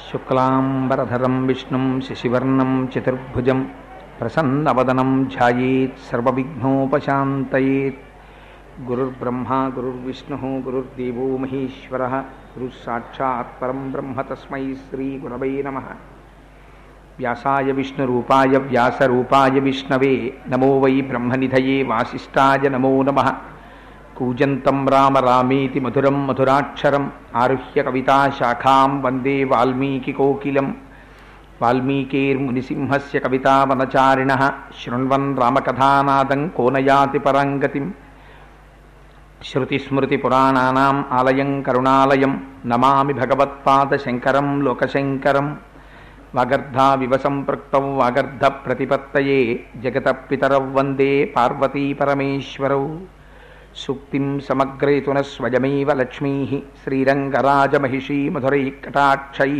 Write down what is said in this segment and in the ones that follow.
శుక్లాంబరధరం విష్ణుం శశివర్ణం చతుర్భుజం ప్రసన్నవదనం ధ్యాయేత్ సర్వవిఘ్నోపశాంతయేత్ గురుర్బ్రహ్మా గురుర్విష్ణుः గురుర్దేవో మహేశ్వరः గురుः సాక్షాత్ పరం బ్రహ్మ తస్మై శ్రీగురవై నమः వ్యాసాయ విష్ణురూపాయ వ్యాసరూపాయ విష్ణవే నమో వై బ్రహ్మనిధయే వాసిష్ఠాయ నమో నమః కూజంతం రామ రామేతి మధురం మధురాక్షరం ఆరుహ్య కవితాశాఖాం వందే వాల్మీకికోకిలం వాల్మీకేర్మునిసింహస్య కవితావనచారిణः శృण्वन् రామకథానాదం కోనయాతి పరాంగతిం శృతిస్మృతిపురాణానాम् ఆలయం కరుణాలయం నమామి భగవత్పాదశంకరం లోకశంకరం వాగర్ధావివ సంపృక్తౌ వాగర్ధప్రతిపత్తయే జగతపితరౌ వందే పార్వతీపరమేశ్వరౌ సూక్తిం సమగ్రేతున స్వయమేవ లక్ష్మీ శ్రీరంగరాజమహిషీ మధురైకటాక్షై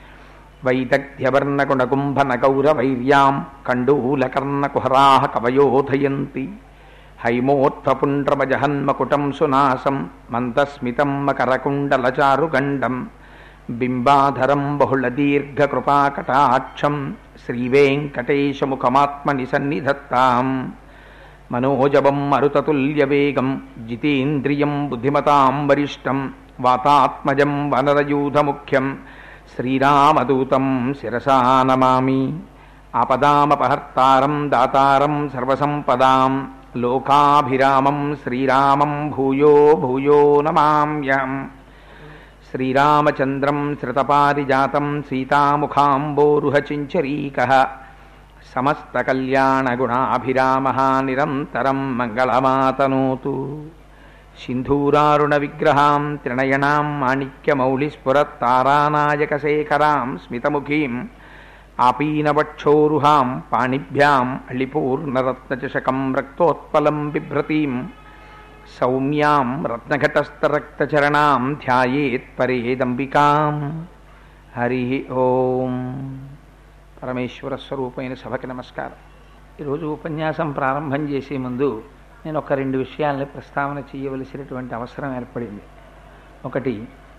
వైదగ్ధ్యవర్ణగుణకుంభనగౌరవైర్యాం కండూలకర్ణకుహరా కవయోధయంతి హైమోత్ఫపుండ్రమజహన్మకుటం సునాసం మందస్మితం మకరకుండలచారుగండం బింబాధరం బహుళదీర్ఘకృపాకటాక్షం శ్రీవేంకటేశముఖమాత్మని సన్నిధత్తాం మనోజవం మరుతతుల్యవేగం జితేంద్రియం బుద్ధిమతాం వరిష్టం వాతాత్మజం వనరయూధముఖ్యం శ్రీరామదూతం శిరసా నమామి ఆపదామపహర్తారం దాతారం సర్వసంపదాం లోకాభిరామం శ్రీరామం భూయో భూయో నమామ్యం శ్రీరామచంద్రం శ్రుతపారిజాతం సీతాముఖాంబోరుహచించరీకः సమస్తకల్యాణగుణాభిరామः నిరంతరం మంగళమాతనోతు సింధూరారుణవిగ్రహాం త్రినయనాం మాణిక్యమౌళిస్ఫురత్తారానాయకశేఖరాం స్మితముఖీం ఆపీనవక్షోరుహాం పాణిభ్యాం అళిపూర్ణరత్నచషకం రక్తోత్పలం బిభ్రతీం సౌమ్యాం రత్నఘటస్థరక్తచరణాం ధ్యాయేత్ పరేదంబికాం హరి ఓం పరమేశ్వర స్వరూపమైన సభకి నమస్కారం ఈరోజు ఉపన్యాసం ప్రారంభం చేసే ముందు నేను ఒక రెండు విషయాల్ని ప్రస్తావన చేయవలసినటువంటి అవసరం ఏర్పడింది ఒకటి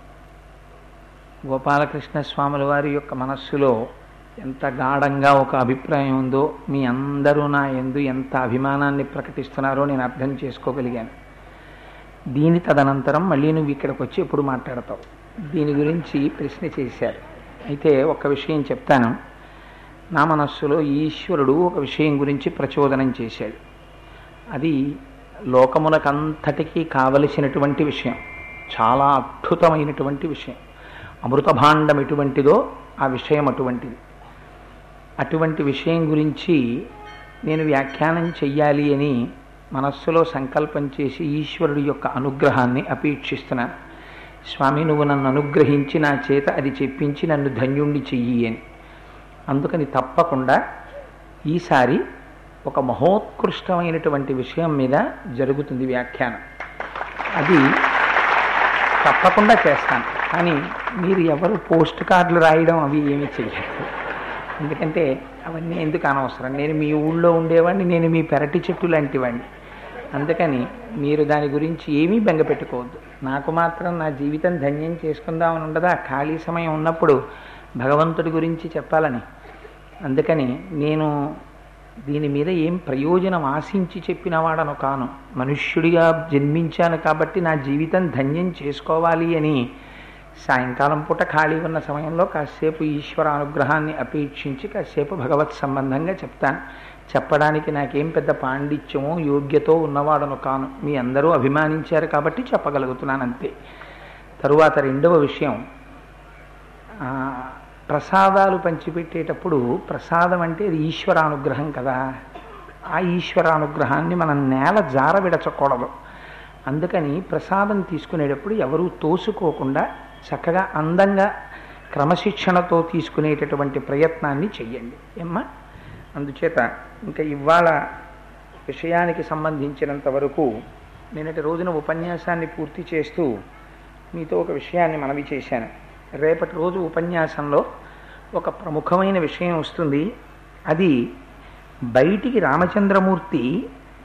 గోపాలకృష్ణ స్వాముల వారి యొక్క మనస్సులో ఎంత గాఢంగా ఒక అభిప్రాయం ఉందో మీ అందరూ నా ఎందు ఎంత అభిమానాన్ని ప్రకటిస్తున్నారో నేను అర్థం చేసుకోగలిగాను దీని తదనంతరం మళ్ళీ నువ్వు ఇక్కడికి వచ్చి ఎప్పుడు మాట్లాడతావు దీని గురించి ప్రశ్న చేశారు అయితే ఒక విషయం చెప్తాను నా మనస్సులో ఈశ్వరుడు ఒక విషయం గురించి ప్రచోదనం చేశాడు అది లోకమునకంతటికీ కావలసినటువంటి విషయం చాలా అద్భుతమైనటువంటి విషయం అమృత భాండం ఎటువంటిదో ఆ విషయం అటువంటిది అటువంటి విషయం గురించి నేను వ్యాఖ్యానం చెయ్యాలి అని మనస్సులో సంకల్పం చేసి ఈశ్వరుడి యొక్క అనుగ్రహాన్ని అపేక్షిస్తున్నాను స్వామి నువ్వు నన్ను అనుగ్రహించి నా చేత అది చెప్పించి నన్ను ధన్యుణ్ణి చెయ్యి అని అందుకని తప్పకుండా ఈసారి ఒక మహోత్కృష్టమైనటువంటి విషయం మీద జరుగుతుంది వ్యాఖ్యానం అది తప్పకుండా చేస్తాను కానీ మీరు ఎవరు పోస్ట్ కార్డులు రాయడం అవి ఏమీ చెయ్యరు ఎందుకంటే అవన్నీ ఎందుకు అనవసరం నేను మీ ఊళ్ళో ఉండేవాడిని నేను మీ పెరటి చెట్టు లాంటివాడిని అందుకని మీరు దాని గురించి ఏమీ బెంగ పెట్టుకోవద్దు నాకు మాత్రం నా జీవితం ధన్యం చేసుకుందామని ఉండదా ఖాళీ సమయం ఉన్నప్పుడు భగవంతుడి గురించి చెప్పాలని అందుకని నేను దీని మీద ఏం ప్రయోజనం ఆశించి చెప్పినవాడను కాను మనుష్యుడిగా జన్మించాను కాబట్టి నా జీవితం ధన్యం చేసుకోవాలి అని సాయంకాలం పూట ఖాళీ ఉన్న సమయంలో కాసేపు ఈశ్వర అనుగ్రహాన్ని అపేక్షించి కాసేపు భగవత్ సంబంధంగా చెప్తాను చెప్పడానికి నాకేం పెద్ద పాండిత్యమో యోగ్యతో ఉన్నవాడను కాను మీ అందరూ అభిమానించారు కాబట్టి చెప్పగలుగుతున్నాను అంతే తరువాత రెండవ విషయం ప్రసాదాలు పంచిపెట్టేటప్పుడు ప్రసాదం అంటే అది ఈశ్వరానుగ్రహం కదా ఆ ఈశ్వరానుగ్రహాన్ని మనం నేల జార విడచకూడదు అందుకని ప్రసాదం తీసుకునేటప్పుడు ఎవరూ తోసుకోకుండా చక్కగా అందంగా క్రమశిక్షణతో తీసుకునేటటువంటి ప్రయత్నాన్ని చెయ్యండి ఏమ్మా అందుచేత ఇంకా ఇవాళ విషయానికి సంబంధించినంత వరకు నిన్నటి రోజున ఉపన్యాసాన్ని పూర్తి చేస్తూ మీతో ఒక విషయాన్ని మనవి చేశాను రేపటి రోజు ఉపన్యాసంలో ఒక ప్రముఖమైన విషయం వస్తుంది అది బయటికి రామచంద్రమూర్తి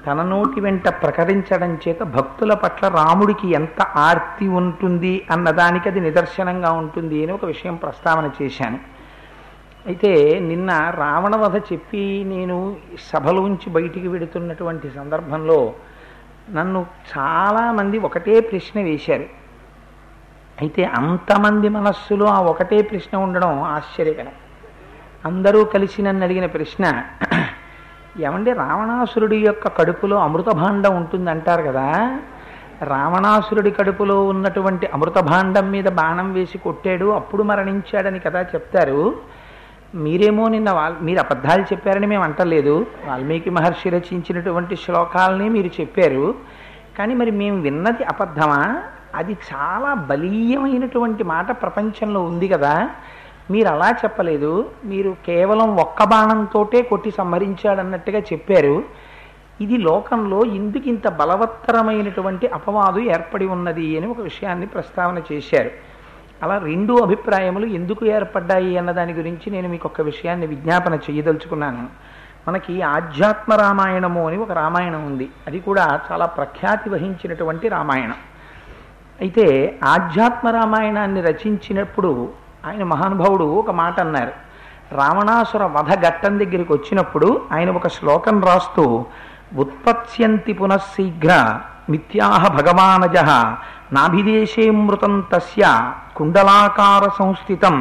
తన నోటి వెంట ప్రకటించడం చేత భక్తుల పట్ల రాముడికి ఎంత ఆర్తి ఉంటుంది అన్నదానికి అది నిదర్శనంగా ఉంటుంది అని ఒక విషయం ప్రస్తావన చేశాను అయితే నిన్న రావణవధ చెప్పి నేను సభలోంచి బయటికి వెడుతున్నటువంటి సందర్భంలో నన్ను చాలామంది ఒకటే ప్రశ్న వేశారు అయితే అంతమంది మనస్సులో ఆ ఒకటే ప్రశ్న ఉండడం ఆశ్చర్యకరం అందరూ కలిసి నన్ను అడిగిన ప్రశ్న ఏమంటే రావణాసురుడి యొక్క కడుపులో అమృత భాండం ఉంటుంది అంటారు కదా రావణాసురుడి కడుపులో ఉన్నటువంటి అమృత భాండం మీద బాణం వేసి కొట్టాడు అప్పుడు మరణించాడని కదా చెప్తారు మీరేమో నిన్న వాల్ మీరు అబద్ధాలు చెప్పారని మేము అంటలేదు వాల్మీకి మహర్షి రచించినటువంటి శ్లోకాలని మీరు చెప్పారు కానీ మరి మేము విన్నది అబద్ధమా అది చాలా బలీయమైనటువంటి మాట ప్రపంచంలో ఉంది కదా మీరు అలా చెప్పలేదు మీరు కేవలం ఒక్క బాణంతోటే కొట్టి సంహరించాడన్నట్టుగా చెప్పారు ఇది లోకంలో ఎందుకు ఇంత బలవత్తరమైనటువంటి అపవాదు ఏర్పడి ఉన్నది అని ఒక విషయాన్ని ప్రస్తావన చేశారు అలా రెండు అభిప్రాయములు ఎందుకు ఏర్పడ్డాయి అన్న దాని గురించి నేను మీకు ఒక విషయాన్ని విజ్ఞాపన చేయదలుచుకున్నాను మనకి ఆధ్యాత్మ రామాయణము అని ఒక రామాయణం ఉంది అది కూడా చాలా ప్రఖ్యాతి వహించినటువంటి రామాయణం అయితే ఆధ్యాత్మ రామాయణాన్ని రచించినప్పుడు ఆయన మహానుభావుడు ఒక మాట అన్నారు రావణాసుర వధ ఘట్టం దగ్గరికి వచ్చినప్పుడు ఆయన ఒక శ్లోకం రాస్తూ ఉత్పత్స్యంతి పునఃశీఘ్ర మిథ్యాహ భగవానజ నాభిదేశేమృతం తస్య కుండలాకార సంస్థితం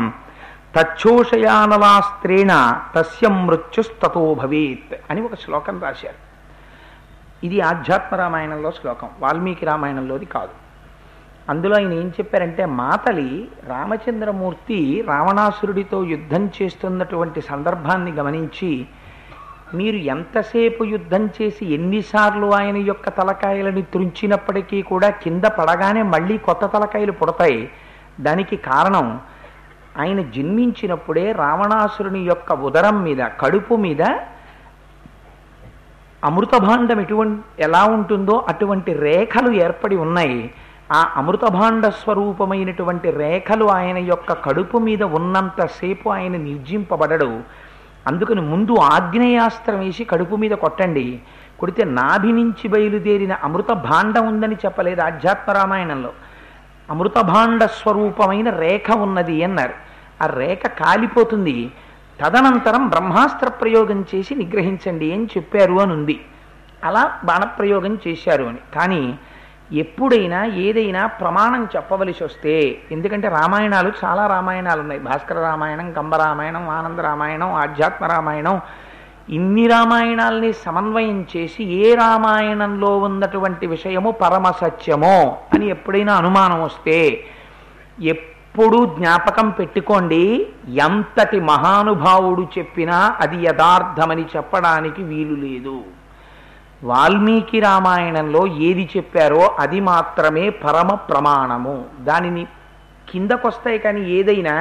తచ్చోషయానలాస్త్రేణ తస్య మృత్యుస్తతో భవేత్ అని ఒక శ్లోకం రాశారు ఇది ఆధ్యాత్మ రామాయణంలో శ్లోకం వాల్మీకి రామాయణంలోది కాదు అందులో ఆయన ఏం చెప్పారంటే మాతలి రామచంద్రమూర్తి రావణాసురుడితో యుద్ధం చేస్తున్నటువంటి సందర్భాన్ని గమనించి మీరు ఎంతసేపు యుద్ధం చేసి ఎన్నిసార్లు ఆయన యొక్క తలకాయలని త్రుంచినప్పటికీ కూడా కింద పడగానే మళ్ళీ కొత్త తలకాయలు పుడతాయి దానికి కారణం ఆయన జన్మించినప్పుడే రావణాసురుని యొక్క ఉదరం మీద కడుపు మీద అమృతభాండం ఎటువంటి ఎలా ఉంటుందో అటువంటి రేఖలు ఏర్పడి ఉన్నాయి ఆ అమృతభాండ స్వరూపమైనటువంటి రేఖలు ఆయన యొక్క కడుపు మీద ఉన్నంతసేపు ఆయన నిర్జింపబడడు అందుకని ముందు ఆగ్నేయాస్త్రం వేసి కడుపు మీద కొట్టండి కొడితే నాభి నుంచి బయలుదేరిన అమృత భాండం ఉందని చెప్పలేదు ఆధ్యాత్మ రామాయణంలో అమృత భాండ స్వరూపమైన రేఖ ఉన్నది అన్నారు ఆ రేఖ కాలిపోతుంది తదనంతరం బ్రహ్మాస్త్ర ప్రయోగం చేసి నిగ్రహించండి అని చెప్పారు అని ఉంది అలా బాణప్రయోగం చేశారు అని కానీ ఎప్పుడైనా ఏదైనా ప్రమాణం చెప్పవలసి వస్తే ఎందుకంటే రామాయణాలు చాలా రామాయణాలు ఉన్నాయి భాస్కర రామాయణం కంబ రామాయణం ఆనంద రామాయణం ఆధ్యాత్మ రామాయణం ఇన్ని రామాయణాలని సమన్వయం చేసి ఏ రామాయణంలో ఉన్నటువంటి విషయము పరమ సత్యమో అని ఎప్పుడైనా అనుమానం వస్తే ఎప్పుడు జ్ఞాపకం పెట్టుకోండి ఎంతటి మహానుభావుడు చెప్పినా అది యథార్థమని చెప్పడానికి వీలు లేదు వాల్మీకి రామాయణంలో ఏది చెప్పారో అది మాత్రమే పరమ ప్రమాణము దానిని కిందకొస్తాయి కానీ ఏదైనా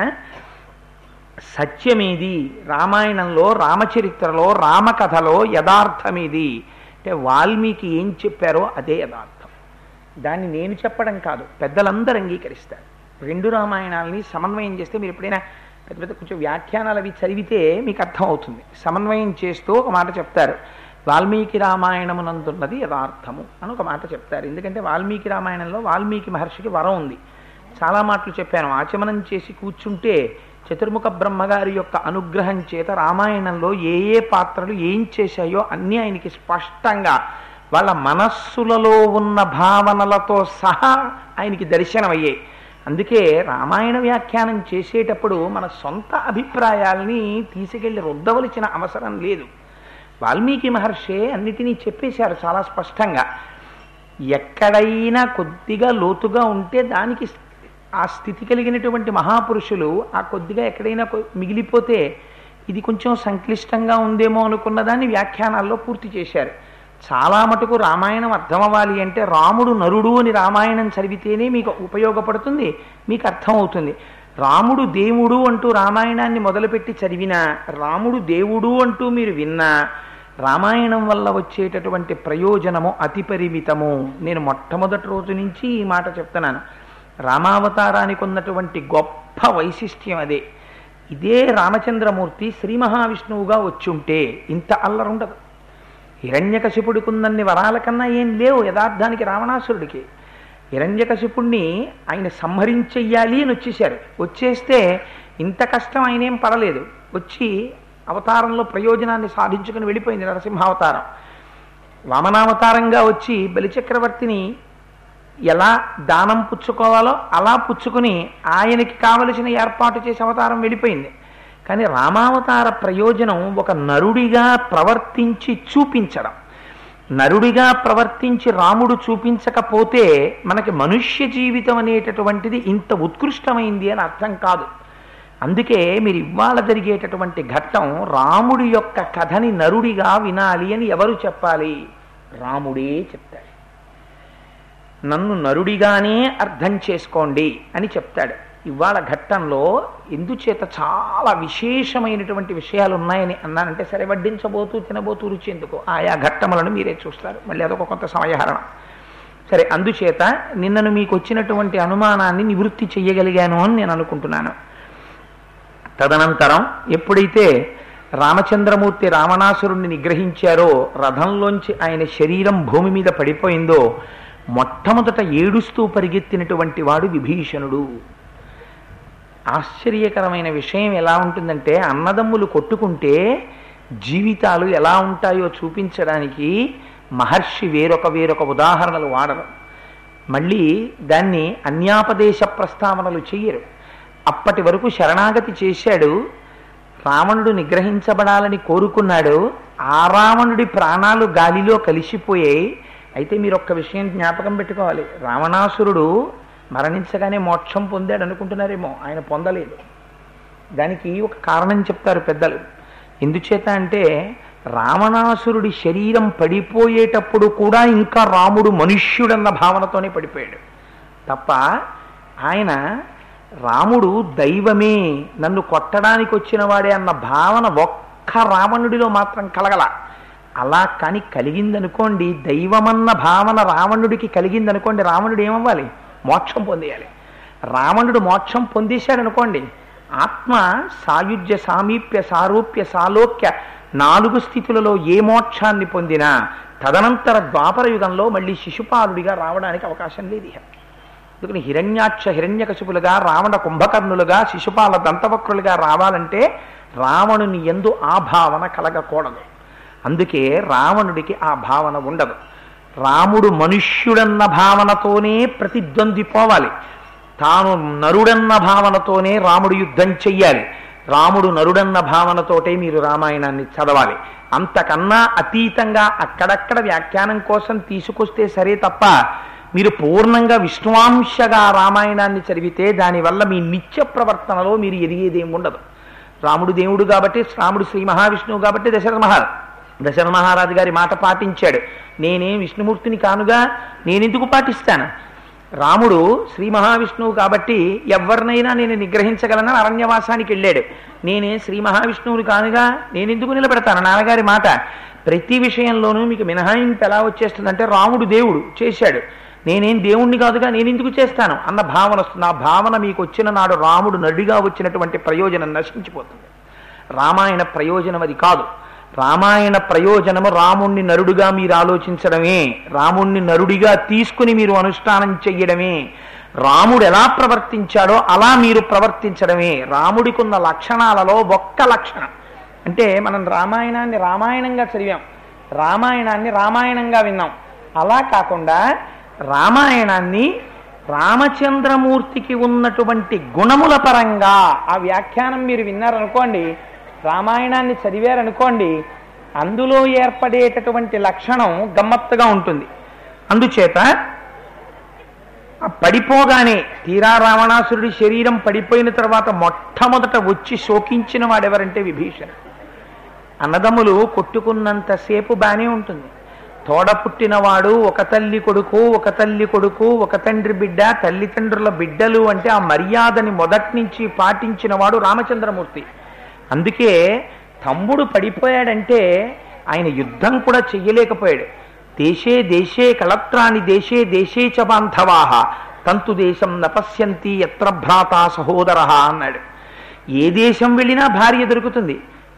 సత్యమేది రామాయణంలో రామచరిత్రలో రామకథలో యథార్థమేది అంటే వాల్మీకి ఏం చెప్పారో అదే యథార్థం దాన్ని నేను చెప్పడం కాదు పెద్దలందరూ అంగీకరిస్తారు రెండు రామాయణాలని సమన్వయం చేస్తే మీరు ఎప్పుడైనా పెద్ద పెద్ద కొంచెం వ్యాఖ్యానాలు అవి చదివితే మీకు అర్థం అవుతుంది సమన్వయం చేస్తూ ఒక మాట చెప్తారు వాల్మీకి రామాయణమునందున్నది యథార్థము అని ఒక మాట చెప్తారు ఎందుకంటే వాల్మీకి రామాయణంలో వాల్మీకి మహర్షికి వరం ఉంది చాలా మాటలు చెప్పాను ఆచమనం చేసి కూర్చుంటే చతుర్ముఖ బ్రహ్మగారి యొక్క అనుగ్రహం చేత రామాయణంలో ఏ ఏ పాత్రలు ఏం చేశాయో అన్నీ ఆయనకి స్పష్టంగా వాళ్ళ మనస్సులలో ఉన్న భావనలతో సహా ఆయనకి దర్శనమయ్యాయి అందుకే రామాయణ వ్యాఖ్యానం చేసేటప్పుడు మన సొంత అభిప్రాయాల్ని తీసుకెళ్లి రుద్దవలసిన అవసరం లేదు వాల్మీకి మహర్షి అన్నిటినీ చెప్పేశారు చాలా స్పష్టంగా ఎక్కడైనా కొద్దిగా లోతుగా ఉంటే దానికి ఆ స్థితి కలిగినటువంటి మహాపురుషులు ఆ కొద్దిగా ఎక్కడైనా కొ- మిగిలిపోతే ఇది కొంచెం సంక్లిష్టంగా ఉందేమో అనుకున్న దాన్ని వ్యాఖ్యానాల్లో పూర్తి చేశారు చాలా మటుకు రామాయణం అర్థమవ్వాలి అంటే రాముడు నరుడు అని రామాయణం చదివితేనే మీకు ఉపయోగపడుతుంది మీకు అర్థమవుతుంది రాముడు దేవుడు అంటూ రామాయణాన్ని మొదలుపెట్టి చదివినా రాముడు దేవుడు అంటూ మీరు విన్నా రామాయణం వల్ల వచ్చేటటువంటి ప్రయోజనము అతి పరిమితము నేను మొట్టమొదటి రోజు నుంచి ఈ మాట చెప్తున్నాను రామావతారానికి ఉన్నటువంటి గొప్ప వైశిష్ట్యం అదే ఇదే రామచంద్రమూర్తి శ్రీ మహావిష్ణువుగా వచ్చి ఉంటే ఇంత అల్లరుండదు హిరణ్యకశిపుడికుందన్ని వరాల కన్నా ఏం లేవు యథార్థానికి రావణాసురుడికి హిరణ్యకశిపుణ్ణి ఆయన సంహరించెయ్యాలి అని వచ్చేశారు వచ్చేస్తే ఇంత కష్టం ఆయనేం పడలేదు వచ్చి అవతారంలో ప్రయోజనాన్ని సాధించుకుని వెళ్ళిపోయింది నరసింహావతారం వామనావతారంగా వచ్చి బలిచక్రవర్తిని ఎలా దానం పుచ్చుకోవాలో అలా పుచ్చుకుని ఆయనకి కావలసిన ఏర్పాటు చేసి అవతారం వెళ్ళిపోయింది కానీ రామావతార ప్రయోజనం ఒక నరుడిగా ప్రవర్తించి చూపించడం నరుడిగా ప్రవర్తించి రాముడు చూపించకపోతే మనకి మనుష్య జీవితం అనేటటువంటిది ఇంత ఉత్కృష్టమైంది అని అర్థం కాదు అందుకే మీరు ఇవాళ జరిగేటటువంటి ఘట్టం రాముడి యొక్క కథని నరుడిగా వినాలి అని ఎవరు చెప్పాలి రాముడే చెప్తాడు నన్ను నరుడిగానే అర్థం చేసుకోండి అని చెప్తాడు ఇవాళ ఘట్టంలో ఎందుచేత చాలా విశేషమైనటువంటి విషయాలు ఉన్నాయని అన్నానంటే సరే వడ్డించబోతూ తినబోతూ రుచి ఎందుకు ఆయా ఘట్టములను మీరే చూస్తారు మళ్ళీ అదొక కొంత సమయహరణం సరే అందుచేత నిన్నను మీకు వచ్చినటువంటి అనుమానాన్ని నివృత్తి చెయ్యగలిగాను అని నేను అనుకుంటున్నాను తదనంతరం ఎప్పుడైతే రామచంద్రమూర్తి రావణాసురుణ్ణి నిగ్రహించారో రథంలోంచి ఆయన శరీరం భూమి మీద పడిపోయిందో మొట్టమొదట ఏడుస్తూ పరిగెత్తినటువంటి వాడు విభీషణుడు ఆశ్చర్యకరమైన విషయం ఎలా ఉంటుందంటే అన్నదమ్ములు కొట్టుకుంటే జీవితాలు ఎలా ఉంటాయో చూపించడానికి మహర్షి వేరొక వేరొక ఉదాహరణలు వాడరు మళ్ళీ దాన్ని అన్యాపదేశ ప్రస్తావనలు చెయ్యరు అప్పటి వరకు శరణాగతి చేశాడు రావణుడు నిగ్రహించబడాలని కోరుకున్నాడు ఆ రావణుడి ప్రాణాలు గాలిలో కలిసిపోయాయి అయితే మీరు ఒక్క విషయం జ్ఞాపకం పెట్టుకోవాలి రావణాసురుడు మరణించగానే మోక్షం పొందాడు అనుకుంటున్నారేమో ఆయన పొందలేదు దానికి ఒక కారణం చెప్తారు పెద్దలు ఎందుచేత అంటే రావణాసురుడి శరీరం పడిపోయేటప్పుడు కూడా ఇంకా రాముడు మనుష్యుడన్న భావనతోనే పడిపోయాడు తప్ప ఆయన రాముడు దైవమే నన్ను కొట్టడానికి వచ్చిన వాడే అన్న భావన ఒక్క రావణుడిలో మాత్రం కలగల అలా కానీ కలిగిందనుకోండి దైవమన్న భావన రావణుడికి కలిగిందనుకోండి రావణుడు ఏమవ్వాలి మోక్షం పొందేయాలి రావణుడు మోక్షం పొందేశాడు అనుకోండి ఆత్మ సాయుధ్య సామీప్య సారూప్య సాలోక్య నాలుగు స్థితులలో ఏ మోక్షాన్ని పొందినా తదనంతర ద్వాపర యుగంలో మళ్ళీ శిశుపాలుడిగా రావడానికి అవకాశం లేదు ఇహ అందుకని హిరణ్యాక్ష హిరణ్యకశిపులుగా రావణ కుంభకర్ణులుగా శిశుపాల దంతవక్రులుగా రావాలంటే రావణుని ఎందు ఆ భావన కలగకూడదు అందుకే రావణుడికి ఆ భావన ఉండదు రాముడు మనుష్యుడన్న భావనతోనే ప్రతిద్వంద్విపోవాలి తాను నరుడన్న భావనతోనే రాముడు యుద్ధం చెయ్యాలి రాముడు నరుడన్న భావనతోటే మీరు రామాయణాన్ని చదవాలి అంతకన్నా అతీతంగా అక్కడక్కడ వ్యాఖ్యానం కోసం తీసుకొస్తే సరే తప్ప మీరు పూర్ణంగా విష్ణువాంశగా రామాయణాన్ని చదివితే దానివల్ల మీ నిత్య ప్రవర్తనలో మీరు ఎదిగేదేం ఉండదు రాముడు దేవుడు కాబట్టి రాముడు శ్రీ మహావిష్ణువు కాబట్టి దశరథ మహా దశరథ మహారాజు గారి మాట పాటించాడు నేనేం విష్ణుమూర్తిని కానుగా నేనెందుకు పాటిస్తాను రాముడు శ్రీ మహావిష్ణువు కాబట్టి ఎవరినైనా నేను నిగ్రహించగలనని అరణ్యవాసానికి వెళ్ళాడు నేనే శ్రీ మహావిష్ణువుని కానుగా నేనెందుకు నిలబెడతాను నాన్నగారి మాట ప్రతి విషయంలోనూ మీకు మినహాయింపు ఎలా వచ్చేస్తుందంటే రాముడు దేవుడు చేశాడు నేనేం దేవుణ్ణి కాదుగా నేను ఎందుకు చేస్తాను అన్న భావన వస్తుంది ఆ భావన మీకు వచ్చిన నాడు రాముడు నడిగా వచ్చినటువంటి ప్రయోజనం నశించిపోతుంది రామాయణ ప్రయోజనం అది కాదు రామాయణ ప్రయోజనము రాముణ్ణి నరుడుగా మీరు ఆలోచించడమే రాముణ్ణి నరుడిగా తీసుకుని మీరు అనుష్ఠానం చెయ్యడమే రాముడు ఎలా ప్రవర్తించాడో అలా మీరు ప్రవర్తించడమే రాముడికున్న లక్షణాలలో ఒక్క లక్షణం అంటే మనం రామాయణాన్ని రామాయణంగా చదివాం రామాయణాన్ని రామాయణంగా విన్నాం అలా కాకుండా రామాయణాన్ని రామచంద్రమూర్తికి ఉన్నటువంటి గుణముల పరంగా ఆ వ్యాఖ్యానం మీరు విన్నారనుకోండి రామాయణాన్ని చదివారనుకోండి అందులో ఏర్పడేటటువంటి లక్షణం గమ్మత్తుగా ఉంటుంది అందుచేత ఆ పడిపోగానే తీరా రావణాసురుడి శరీరం పడిపోయిన తర్వాత మొట్టమొదట వచ్చి శోకించిన వాడెవరంటే విభీషణ అన్నదమ్ములు కొట్టుకున్నంతసేపు బానే ఉంటుంది తోడ పుట్టినవాడు ఒక తల్లి కొడుకు ఒక తల్లి కొడుకు ఒక తండ్రి బిడ్డ తల్లిదండ్రుల బిడ్డలు అంటే ఆ మర్యాదని మొదటి నుంచి పాటించిన వాడు రామచంద్రమూర్తి అందుకే తమ్ముడు పడిపోయాడంటే ఆయన యుద్ధం కూడా చెయ్యలేకపోయాడు దేశే దేశే కళత్రాని దేశే దేశే చ బాంధవాహ తంతు దేశం నపశ్యంతి ఎత్ర భ్రాత సహోదర అన్నాడు ఏ దేశం వెళ్ళినా భార్య దొరుకుతుంది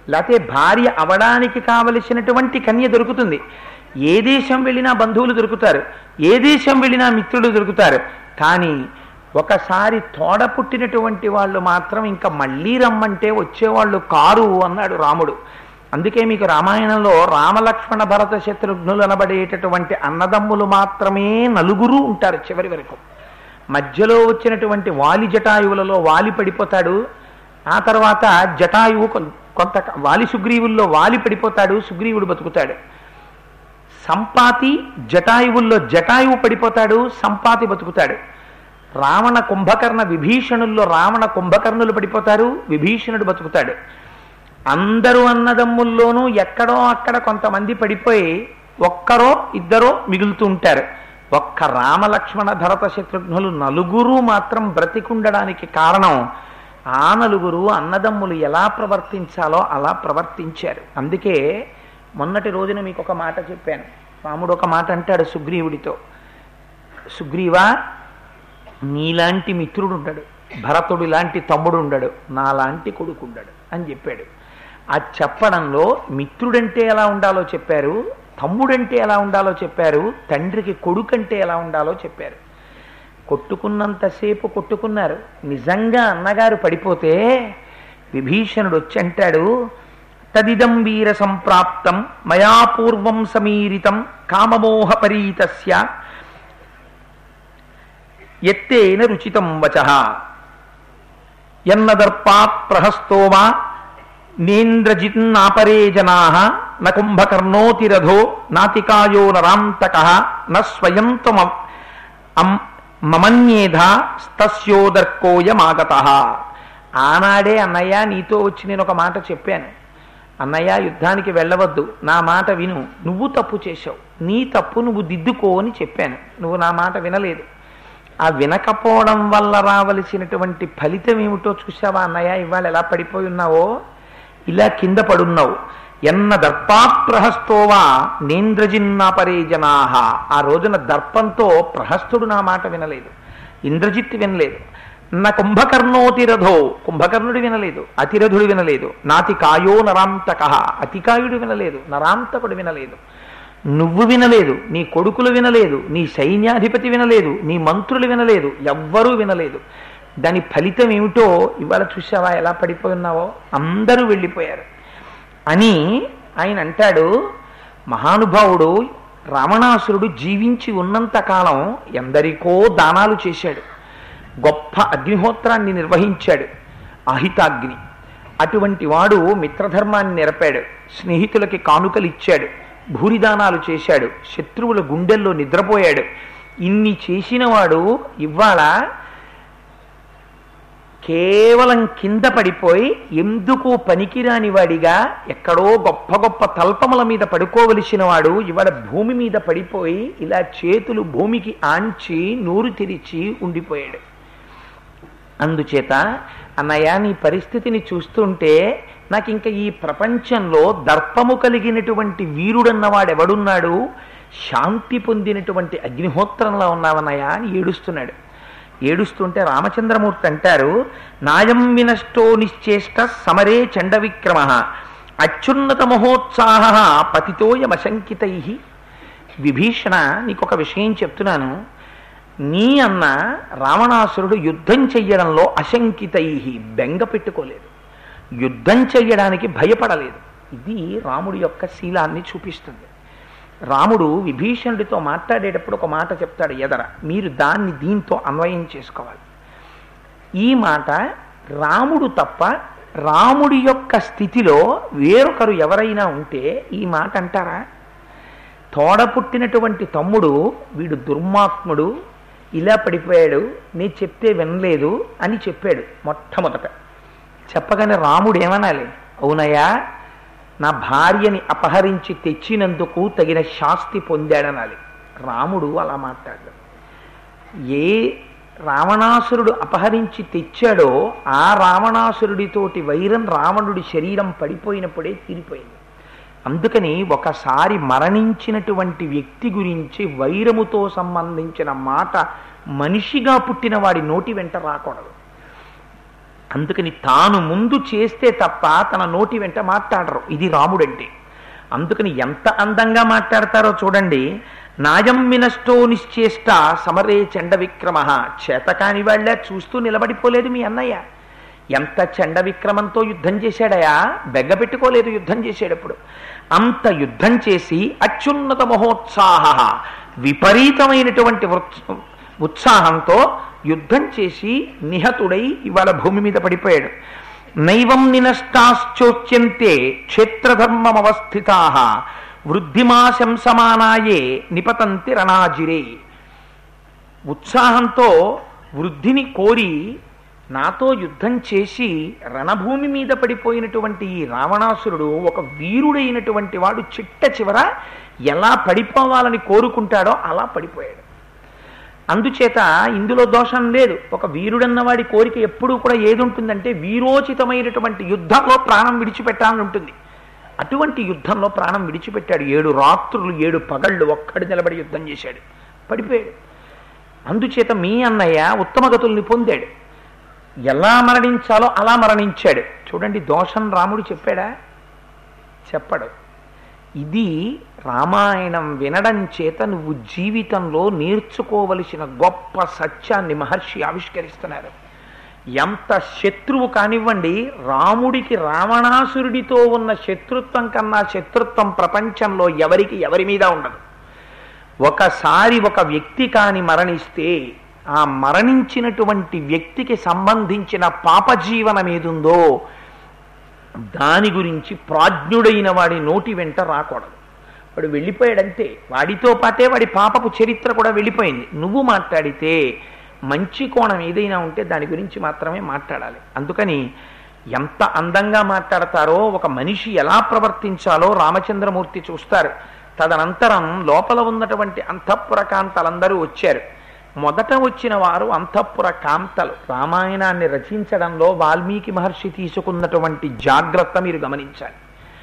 లేకపోతే భార్య అవడానికి కావలసినటువంటి కన్య దొరుకుతుంది ఏ దేశం వెళ్ళినా బంధువులు దొరుకుతారు ఏ దేశం వెళ్ళినా మిత్రులు దొరుకుతారు కానీ ఒకసారి తోడ పుట్టినటువంటి వాళ్ళు మాత్రం ఇంకా మళ్ళీ రమ్మంటే వచ్చేవాళ్ళు కారు అన్నాడు రాముడు అందుకే మీకు రామాయణంలో రామలక్ష్మణ భరత శత్రుఘ్నులు అనబడేటటువంటి అన్నదమ్ములు మాత్రమే నలుగురు ఉంటారు చివరి వరకు మధ్యలో వచ్చినటువంటి వాలి జటాయువులలో వాలి పడిపోతాడు ఆ తర్వాత జటాయువు కొం- కొంత వాలి సుగ్రీవుల్లో వాలి పడిపోతాడు సుగ్రీవుడు బతుకుతాడు సంపాతి జటాయువుల్లో జటాయువు పడిపోతాడు సంపాతి బతుకుతాడు రావణ కుంభకర్ణ విభీషణుల్లో రావణ కుంభకర్ణులు పడిపోతారు విభీషణుడు బతుకుతాడు అందరూ అన్నదమ్ముల్లోనూ ఎక్కడో అక్కడ కొంతమంది పడిపోయి ఒక్కరో ఇద్దరో మిగులుతూ ఉంటారు ఒక్క రామలక్ష్మణ భరత శత్రుఘ్నులు నలుగురు మాత్రం బ్రతికుండడానికి కారణం ఆ నలుగురు అన్నదమ్ములు ఎలా ప్రవర్తించాలో అలా ప్రవర్తించారు అందుకే మొన్నటి రోజున మీకు ఒక మాట చెప్పాను రాముడు ఒక మాట అంటాడు సుగ్రీవుడితో సుగ్రీవా నీలాంటి మిత్రుడు ఉండడు భరతుడు లాంటి తమ్ముడు ఉండడు నాలాంటి కొడుకు ఉండడు అని చెప్పాడు ఆ చెప్పడంలో మిత్రుడంటే ఎలా ఉండాలో చెప్పారు తమ్ముడంటే ఎలా ఉండాలో చెప్పారు తండ్రికి కొడుకంటే ఎలా ఉండాలో చెప్పారు కొట్టుకున్నంతసేపు కొట్టుకున్నారు నిజంగా అన్నగారు పడిపోతే విభీషణుడు వచ్చి అంటాడు తదిదం వీర సంప్రాప్తం మయా పూర్వం సమీరితం కామమోహ పరీతస్య ఎత్తేన రుచితం వచ ఎన్నదర్పాత్ ప్రహస్తోమా నేంద్రజిన్నాపరే జనా న కుంభకర్ణోతిరథో నాతికాయో నరాంతక న స్వయం త్వమ అం- మమన్యేధ స్తస్యోదర్కోయమాగత ఆనాడే అన్నయ్య నీతో వచ్చి నేను ఒక మాట చెప్పాను అన్నయ్య యుద్ధానికి వెళ్ళవద్దు నా మాట విను నువ్వు తప్పు చేశావు నీ తప్పు నువ్వు దిద్దుకో అని చెప్పాను నువ్వు నా మాట వినలేదు ఆ వినకపోవడం వల్ల రావలసినటువంటి ఫలితం ఏమిటో చూసావా అన్నయ్య ఇవాళ ఎలా పడిపోయి ఉన్నావో ఇలా కింద పడున్నావు ఎన్న దర్పాత్ ప్రహస్తోవా నేంద్రజిన్నాపరే జనాహ ఆ రోజున దర్పంతో ప్రహస్తుడు నా మాట వినలేదు ఇంద్రజిత్ వినలేదు నా కుంభకర్ణోతిరథో కుంభకర్ణుడు వినలేదు అతిరథుడు వినలేదు నాతి కాయో నరాంతక అతికాయుడు వినలేదు నరాంతకుడు వినలేదు నువ్వు వినలేదు నీ కొడుకులు వినలేదు నీ సైన్యాధిపతి వినలేదు నీ మంత్రులు వినలేదు ఎవ్వరూ వినలేదు దాని ఫలితం ఏమిటో ఇవాళ చూసావా ఎలా పడిపోయి ఉన్నావో అందరూ వెళ్ళిపోయారు అని ఆయన అంటాడు మహానుభావుడు రావణాసురుడు జీవించి ఉన్నంత కాలం ఎందరికో దానాలు చేశాడు గొప్ప అగ్నిహోత్రాన్ని నిర్వహించాడు ఆహితాగ్ని అటువంటి వాడు మిత్రధర్మాన్ని నెరపాడు స్నేహితులకి కానుకలు ఇచ్చాడు భూరిదానాలు చేశాడు శత్రువుల గుండెల్లో నిద్రపోయాడు ఇన్ని చేసిన వాడు ఇవాళ కేవలం కింద పడిపోయి ఎందుకు పనికిరాని వాడిగా ఎక్కడో గొప్ప గొప్ప తల్పముల మీద పడుకోవలసిన వాడు ఇవాళ భూమి మీద పడిపోయి ఇలా చేతులు భూమికి ఆంచి నూరు తెరిచి ఉండిపోయాడు అందుచేత అన్నయ్య నీ పరిస్థితిని చూస్తుంటే నాకు ఇంకా ఈ ప్రపంచంలో దర్పము కలిగినటువంటి వీరుడన్నవాడెవడున్నాడు శాంతి పొందినటువంటి అగ్నిహోత్రంలో ఉన్నావన్నయ్య అని ఏడుస్తున్నాడు ఏడుస్తుంటే రామచంద్రమూర్తి అంటారు నాయం వినష్టో నిశ్చేష్ట సమరే చండ విక్రమ అత్యున్నత మహోత్సాహ పతితోయమశంకితై విభీషణ నీకొక విషయం చెప్తున్నాను నీ అన్న రావణాసురుడు యుద్ధం చెయ్యడంలో అశంకితై బెంగ పెట్టుకోలేదు యుద్ధం చెయ్యడానికి భయపడలేదు ఇది రాముడి యొక్క శీలాన్ని చూపిస్తుంది రాముడు విభీషణుడితో మాట్లాడేటప్పుడు ఒక మాట చెప్తాడు ఎదర మీరు దాన్ని దీంతో అన్వయం చేసుకోవాలి ఈ మాట రాముడు తప్ప రాముడి యొక్క స్థితిలో వేరొకరు ఎవరైనా ఉంటే ఈ మాట అంటారా తోడ పుట్టినటువంటి తమ్ముడు వీడు దుర్మాత్ముడు ఇలా పడిపోయాడు నీ చెప్తే వినలేదు అని చెప్పాడు మొట్టమొదట చెప్పగానే రాముడు ఏమనాలి అవునయ్యా నా భార్యని అపహరించి తెచ్చినందుకు తగిన శాస్తి పొందాడనాలి రాముడు అలా మాట్లాడాడు ఏ రావణాసురుడు అపహరించి తెచ్చాడో ఆ రావణాసురుడితోటి వైరం రావణుడి శరీరం పడిపోయినప్పుడే తీరిపోయింది అందుకని ఒకసారి మరణించినటువంటి వ్యక్తి గురించి వైరముతో సంబంధించిన మాట మనిషిగా పుట్టిన వాడి నోటి వెంట రాకూడదు అందుకని తాను ముందు చేస్తే తప్ప తన నోటి వెంట మాట్లాడరు ఇది రాముడంటే అందుకని ఎంత అందంగా మాట్లాడతారో చూడండి నాయం వినష్టో నిశ్చేష్ట సమరే చండ విక్రమ చేతకాని వాళ్ళే చూస్తూ నిలబడిపోలేదు మీ అన్నయ్య ఎంత చండ విక్రమంతో యుద్ధం చేశాడయా బెగ్గ పెట్టుకోలేదు యుద్ధం చేసేటప్పుడు అంత యుద్ధం చేసి అత్యున్నత మహోత్సాహ విపరీతమైనటువంటి వృత్స- ఉత్సాహంతో యుద్ధం చేసి నిహతుడై ఇవాళ భూమి మీద పడిపోయాడు నైవం నినష్టాశ్చోచ్యంతే క్షేత్రధర్మమవస్థితా వృద్ధిమాశంసమానాయే నిపతంతి రణాజిరే ఉత్సాహంతో వృద్ధిని కోరి నాతో యుద్ధం చేసి రణభూమి మీద పడిపోయినటువంటి ఈ రావణాసురుడు ఒక వీరుడైనటువంటి వాడు చిట్ట చివర ఎలా పడిపోవాలని కోరుకుంటాడో అలా పడిపోయాడు అందుచేత ఇందులో దోషం లేదు ఒక వీరుడన్న వాడి కోరిక ఎప్పుడూ కూడా ఏది ఉంటుందంటే వీరోచితమైనటువంటి యుద్ధంలో ప్రాణం విడిచిపెట్టాలని ఉంటుంది అటువంటి యుద్ధంలో ప్రాణం విడిచిపెట్టాడు ఏడు రాత్రులు ఏడు పగళ్ళు ఒక్కడు నిలబడి యుద్ధం చేశాడు పడిపోయాడు అందుచేత మీ అన్నయ్య ఉత్తమ గతుల్ని పొందాడు ఎలా మరణించాలో అలా మరణించాడు చూడండి దోషం రాముడు చెప్పాడా చెప్పడు ఇది రామాయణం వినడం చేత నువ్వు జీవితంలో నేర్చుకోవలసిన గొప్ప సత్యాన్ని మహర్షి ఆవిష్కరిస్తున్నారు ఎంత శత్రువు కానివ్వండి రాముడికి రావణాసురుడితో ఉన్న శత్రుత్వం కన్నా శత్రుత్వం ప్రపంచంలో ఎవరికి ఎవరి మీద ఉండదు ఒకసారి ఒక వ్యక్తి కాని మరణిస్తే ఆ మరణించినటువంటి వ్యక్తికి సంబంధించిన పాపజీవనం ఏదుందో దాని గురించి ప్రాజ్ఞుడైన వాడి నోటి వెంట రాకూడదు వాడు వెళ్ళిపోయాడంతే వాడితో పాటే వాడి పాపపు చరిత్ర కూడా వెళ్ళిపోయింది నువ్వు మాట్లాడితే మంచి కోణం ఏదైనా ఉంటే దాని గురించి మాత్రమే మాట్లాడాలి అందుకని ఎంత అందంగా మాట్లాడతారో ఒక మనిషి ఎలా ప్రవర్తించాలో రామచంద్రమూర్తి చూస్తారు తదనంతరం లోపల ఉన్నటువంటి అంతఃపుర కాంతలందరూ వచ్చారు మొదట వచ్చిన వారు అంతఃపుర కాంతలు రామాయణాన్ని రచించడంలో వాల్మీకి మహర్షి తీసుకున్నటువంటి జాగ్రత్త మీరు గమనించాలి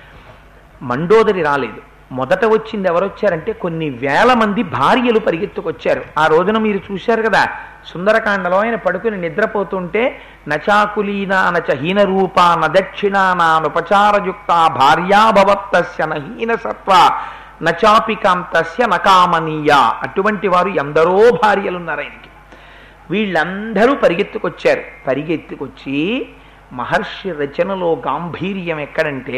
మండోదరి రాలేదు మొదట వచ్చింది ఎవరు వచ్చారంటే కొన్ని వేల మంది భార్యలు పరిగెత్తుకొచ్చారు ఆ రోజున మీరు చూశారు కదా సుందరకాండలో ఆయన పడుకుని నిద్రపోతుంటే నచాకులీనా నచ హీన రూప నదక్షిణా నానుపచారయుక్త భార్యాభవత్తస్య నహీన సత్వ నచాపికాంతస్య నకామనీయ అటువంటి వారు ఎందరో భార్యలున్నారు ఆయనకి వీళ్ళందరూ పరిగెత్తుకొచ్చారు పరిగెత్తుకొచ్చి మహర్షి రచనలో గాంభీర్యం ఎక్కడంటే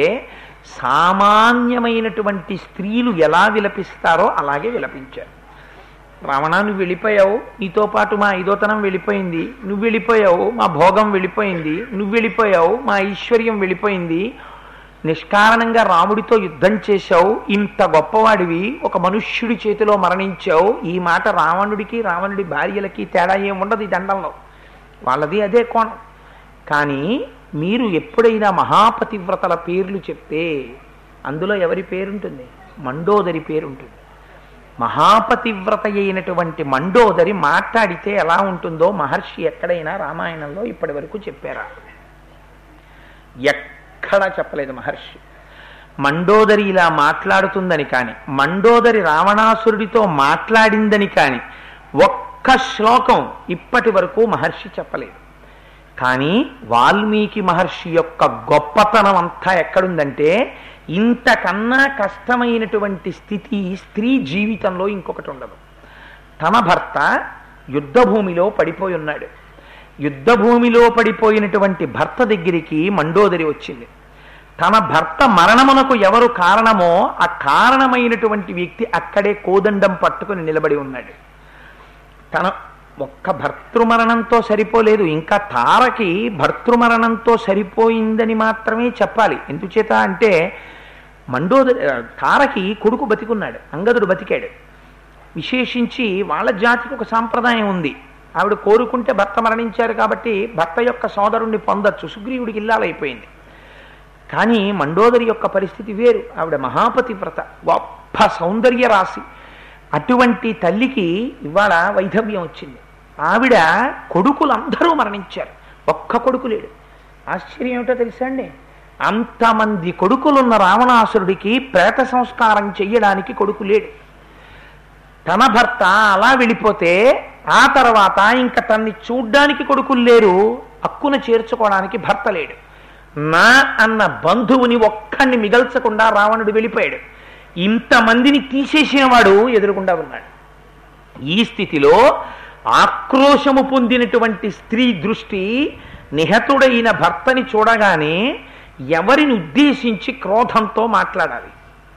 సామాన్యమైనటువంటి స్త్రీలు ఎలా విలపిస్తారో అలాగే విలపించారు రావణ నువ్వు వెళ్ళిపోయావు నీతో పాటు మా ఐదోతనం వెళ్ళిపోయింది నువ్వు వెళ్ళిపోయావు మా భోగం వెళ్ళిపోయింది నువ్వు వెళ్ళిపోయావు మా ఐశ్వర్యం వెళ్ళిపోయింది నిష్కారణంగా రాముడితో యుద్ధం చేశావు ఇంత గొప్పవాడివి ఒక మనుష్యుడి చేతిలో మరణించావు ఈ మాట రావణుడికి రావణుడి భార్యలకి తేడా ఏం ఉండదు ఈ దండంలో వాళ్ళది అదే కోణం కానీ మీరు ఎప్పుడైనా మహాపతివ్రతల పేర్లు చెప్తే అందులో ఎవరి పేరుంటుంది మండోదరి పేరుంటుంది మహాపతివ్రత అయినటువంటి మండోదరి మాట్లాడితే ఎలా ఉంటుందో మహర్షి ఎక్కడైనా రామాయణంలో ఇప్పటి వరకు చెప్పారా ఎక్కడా చెప్పలేదు మహర్షి మండోదరి ఇలా మాట్లాడుతుందని కానీ మండోదరి రావణాసురుడితో మాట్లాడిందని కానీ ఒక్క శ్లోకం ఇప్పటి వరకు మహర్షి చెప్పలేదు కానీ వాల్మీకి మహర్షి యొక్క గొప్పతనం అంతా ఎక్కడుందంటే ఇంతకన్నా కష్టమైనటువంటి స్థితి స్త్రీ జీవితంలో ఇంకొకటి ఉండదు తన భర్త యుద్ధభూమిలో పడిపోయి ఉన్నాడు యుద్ధభూమిలో పడిపోయినటువంటి భర్త దగ్గరికి మండోదరి వచ్చింది తన భర్త మరణమునకు ఎవరు కారణమో ఆ కారణమైనటువంటి వ్యక్తి అక్కడే కోదండం పట్టుకుని నిలబడి ఉన్నాడు తన ఒక్క భర్తృమరణంతో సరిపోలేదు ఇంకా తారకి భర్తృమరణంతో సరిపోయిందని మాత్రమే చెప్పాలి ఎందుచేత అంటే మండోదరి తారకి కొడుకు బతికున్నాడు అంగదుడు బతికాడు విశేషించి వాళ్ళ జాతికి ఒక సాంప్రదాయం ఉంది ఆవిడ కోరుకుంటే భర్త మరణించారు కాబట్టి భర్త యొక్క సోదరుణ్ణి పొందొచ్చు సుగ్రీవుడికి ఇల్లాలైపోయింది కానీ మండోదరి యొక్క పరిస్థితి వేరు ఆవిడ మహాపతివ్రత గొప్ప సౌందర్య రాశి అటువంటి తల్లికి ఇవాళ వైధవ్యం వచ్చింది ఆవిడ కొడుకులందరూ మరణించారు ఒక్క కొడుకు లేడు ఆశ్చర్యం ఏమిటో తెలుసా అండి అంతమంది కొడుకులున్న రావణాసురుడికి ప్రేత సంస్కారం చెయ్యడానికి కొడుకు లేడు తన భర్త అలా వెళ్ళిపోతే ఆ తర్వాత ఇంకా తన్ని చూడ్డానికి కొడుకులు లేరు అక్కు హక్కున చేర్చుకోవడానికి భర్త లేడు నా అన్న బంధువుని ఒక్కడిని మిగల్చకుండా రావణుడు వెళ్ళిపోయాడు ఇంతమందిని తీసేసిన వాడు ఎదురుకుండా ఉన్నాడు ఈ స్థితిలో ఆక్రోశము పొందినటువంటి స్త్రీ దృష్టి నిహతుడైన భర్తని చూడగానే ఎవరిని ఉద్దేశించి క్రోధంతో మాట్లాడాలి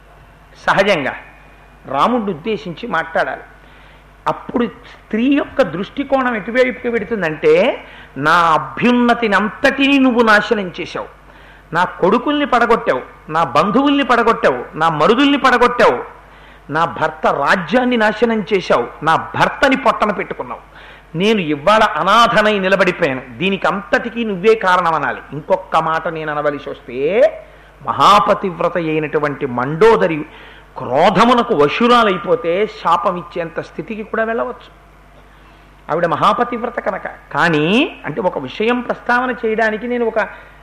సహజంగా రాముడిని ఉద్దేశించి మాట్లాడాలి అప్పుడు స్త్రీ యొక్క దృష్టికోణం ఎటువైపుకి పెడుతుందంటే నా అభ్యున్నతిని అంతటినీ నువ్వు నాశనం చేశావు నా కొడుకుల్ని పడగొట్టావు నా బంధువుల్ని పడగొట్టావు నా మరుదుల్ని పడగొట్టావు నా భర్త రాజ్యాన్ని నాశనం చేశావు నా భర్తని పొట్టన పెట్టుకున్నావు నేను ఇవాళ అనాథనై నిలబడిపోయాను దీనికి అంతటికీ నువ్వే కారణం అనాలి ఇంకొక మాట నేను అనవలసి వస్తే మహాపతివ్రత అయినటువంటి మండోదరి క్రోధమునకు వశురాలైపోతే శాపం ఇచ్చేంత స్థితికి కూడా వెళ్ళవచ్చు ఆవిడ మహాపతివ్రత కనుక కానీ అంటే ఒక విషయం ప్రస్తావన చేయడానికి నేను ఒక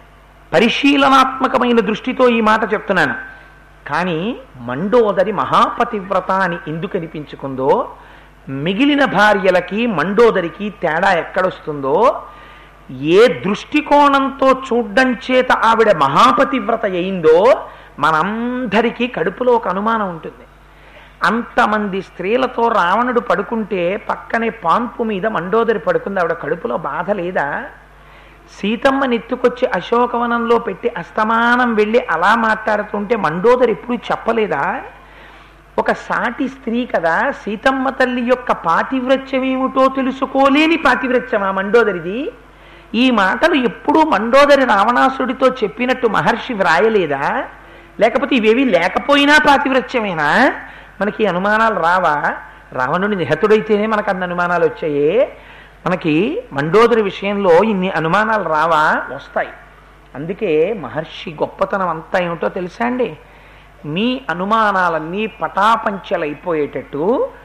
పరిశీలనాత్మకమైన దృష్టితో ఈ మాట చెప్తున్నాను కానీ మండోదరి మహాపతివ్రత అని ఎందుకు అనిపించుకుందో మిగిలిన భార్యలకి మండోదరికి తేడా ఎక్కడొస్తుందో ఏ దృష్టికోణంతో చూడ్డం చేత ఆవిడ మహాపతివ్రత అయిందో మనందరికీ కడుపులో ఒక అనుమానం ఉంటుంది అంతమంది స్త్రీలతో రావణుడు పడుకుంటే పక్కనే పాన్పు మీద మండోదరి పడుకుంది ఆవిడ కడుపులో బాధ లేదా సీతమ్మ నెత్తుకొచ్చి అశోకవనంలో పెట్టి అస్తమానం వెళ్ళి అలా మాట్లాడుతుంటే మండోదరి ఎప్పుడు చెప్పలేదా ఒక సాటి స్త్రీ కదా సీతమ్మ తల్లి యొక్క పాతివ్రత్యం ఏమిటో తెలుసుకోలేని పాతివ్రత్యమా మండోదరిది ఈ మాటలు ఎప్పుడూ మండోదరి రావణాసుడితో చెప్పినట్టు మహర్షి వ్రాయలేదా లేకపోతే ఇవేవి లేకపోయినా పాతివ్రత్యమేనా మనకి ఈ అనుమానాలు రావా రావణుడి నిహతుడైతేనే మనకు అన్ని అనుమానాలు వచ్చాయే మనకి మండోదరి విషయంలో ఇన్ని అనుమానాలు రావా వస్తాయి అందుకే మహర్షి గొప్పతనం అంతా ఏమిటో తెలుసా అండి మీ అనుమానాలన్నీ పటాపంచలైపోయేటట్టు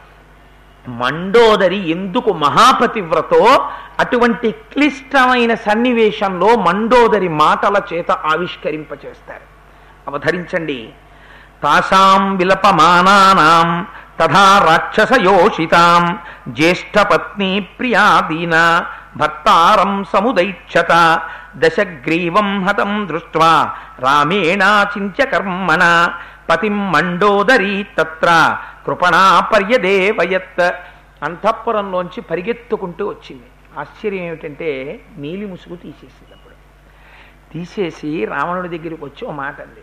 మండోదరి ఎందుకు మహాపతివ్రతో అటువంటి క్లిష్టమైన సన్నివేశంలో మండోదరి మాటల చేత ఆవిష్కరింపచేస్తారు అవధరించండి తాసాం విలపమానానాం తథా రాక్షసయోషితాం జ్యేష్ఠపత్ని ప్రియాదీన భర్తారం సముదైక్షత దశగ్రీవం హతం దృష్ట్వా రామేణాచింత్య కర్మణ పతిం మండోదరీ తత్ర కృపణా పర్యదేవయత్ అంతఃపురంలోంచి పరిగెత్తుకుంటూ వచ్చింది ఆశ్చర్యం ఏమిటంటే నీలి ముసుగు తీసేసింది అప్పుడు తీసేసి రావణుడి దగ్గరికి వచ్చి ఓ మాట అంది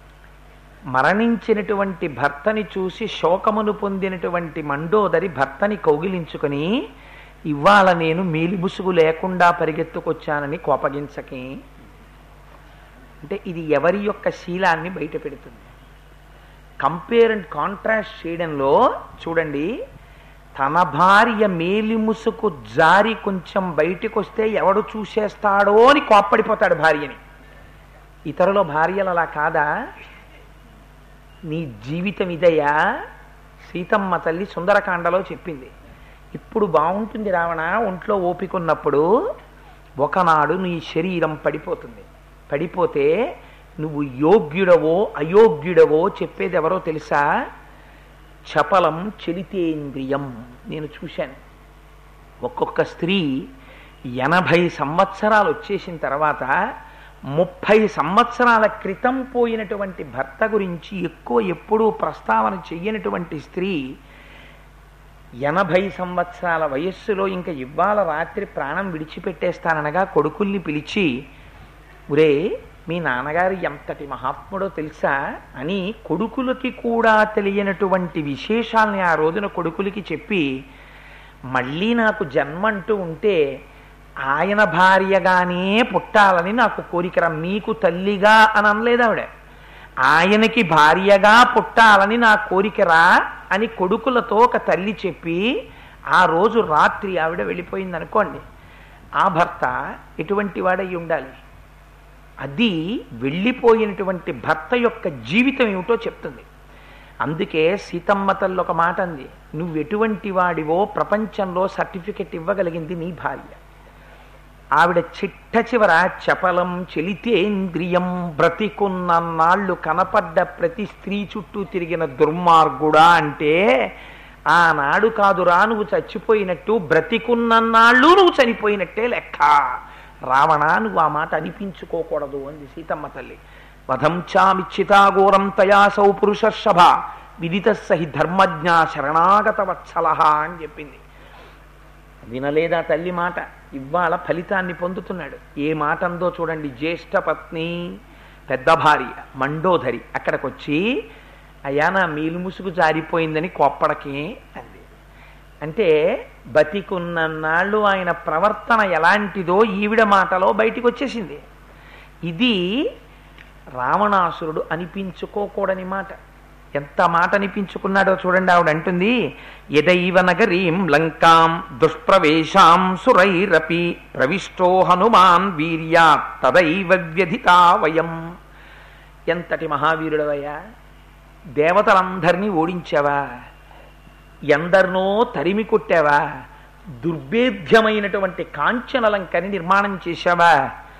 మరణించినటువంటి భర్తని చూసి శోకమును పొందినటువంటి మండోదరి భర్తని కౌగిలించుకొని ఇవాళ నేను మేలి ముసుగు లేకుండా పరిగెత్తుకొచ్చానని కోపగించకి అంటే ఇది ఎవరి యొక్క శీలాన్ని బయట పెడుతుంది కంపేర్ అండ్ కాంట్రాస్ట్ చేయడంలో చూడండి తన భార్య మేలి ముసుకు జారి కొంచెం బయటికి వస్తే ఎవడు చూసేస్తాడో అని కోప్పడిపోతాడు భార్యని ఇతరుల భార్యలు అలా కాదా నీ జీవితం ఇదయ్యా సీతమ్మ తల్లి సుందరకాండలో చెప్పింది ఇప్పుడు బాగుంటుంది రావణ ఒంట్లో ఓపికన్నప్పుడు ఒకనాడు నీ శరీరం పడిపోతుంది పడిపోతే నువ్వు యోగ్యుడవో అయోగ్యుడవో చెప్పేది ఎవరో తెలుసా చపలం చలితేంద్రియం నేను చూశాను ఒక్కొక్క స్త్రీ ఎనభై సంవత్సరాలు వచ్చేసిన తర్వాత ముప్పై సంవత్సరాల క్రితం పోయినటువంటి భర్త గురించి ఎక్కువ ఎప్పుడూ ప్రస్తావన చెయ్యనటువంటి స్త్రీ ఎనభై సంవత్సరాల వయస్సులో ఇంకా ఇవాళ రాత్రి ప్రాణం విడిచిపెట్టేస్తాననగా కొడుకుల్ని పిలిచి ఒరే మీ నాన్నగారు ఎంతటి మహాత్ముడో తెలుసా అని కొడుకులకి కూడా తెలియనటువంటి విశేషాల్ని ఆ రోజున కొడుకులకి చెప్పి మళ్ళీ నాకు జన్మ అంటూ ఉంటే ఆయన భార్యగానే పుట్టాలని నాకు కోరికరా మీకు తల్లిగా అని అనలేదు ఆవిడ ఆయనకి భార్యగా పుట్టాలని నా కోరికరా అని కొడుకులతో ఒక తల్లి చెప్పి ఆ రోజు రాత్రి ఆవిడ వెళ్ళిపోయింది అనుకోండి ఆ భర్త ఎటువంటి వాడై ఉండాలి అది వెళ్ళిపోయినటువంటి భర్త యొక్క జీవితం ఏమిటో చెప్తుంది అందుకే సీతమ్మ తల్లి ఒక మాట అంది నువ్వు ఎటువంటి వాడివో ప్రపంచంలో సర్టిఫికెట్ ఇవ్వగలిగింది నీ భార్య ఆవిడ చిట్ట చివర చపలం చలితేంద్రియం బ్రతికున్న నాళ్ళు కనపడ్డ ప్రతి స్త్రీ చుట్టూ తిరిగిన దుర్మార్గుడా అంటే ఆనాడు కాదురా నువ్వు చచ్చిపోయినట్టు బ్రతికున్న నాళ్ళు నువ్వు చనిపోయినట్టే లెక్క రావణ నువ్వు ఆ మాట అనిపించుకోకూడదు అంది సీతమ్మ తల్లి వధంచామిచ్చితాఘోరం తయాసౌ పురుషర్షభ విదిత సహి ధర్మజ్ఞ శరణాగత వత్సల అని చెప్పింది వినలేదా తల్లి మాట ఇవాళ ఫలితాన్ని పొందుతున్నాడు ఏ మాట అందో చూడండి జ్యేష్ఠ పత్ని పెద్ద భార్య మండోదరి అక్కడికి వచ్చి అయ్యా నా మీలు ముసుగు జారిపోయిందని కోప్పడకి అంది అంటే బతికున్నన్నాళ్ళు ఆయన ప్రవర్తన ఎలాంటిదో ఈవిడ మాటలో బయటికి వచ్చేసింది ఇది రావణాసురుడు అనిపించుకోకూడని మాట ఎంత మాట అనిపించుకున్నాడో చూడండి ఆవిడ అంటుంది యదైవ నగరీం లంకాం దుష్ప్రవేశాం సురైరపి ప్రవిష్టో హనుమాన్ వీర్యా తదైవ వ్యధితా వయం ఎంతటి మహావీరుడవయ్యా దేవతలందరినీ ఓడించావా ఎందరినో తరిమి కొట్టావా దుర్భేద్యమైనటువంటి కాంచనలంకని నిర్మాణం చేశావా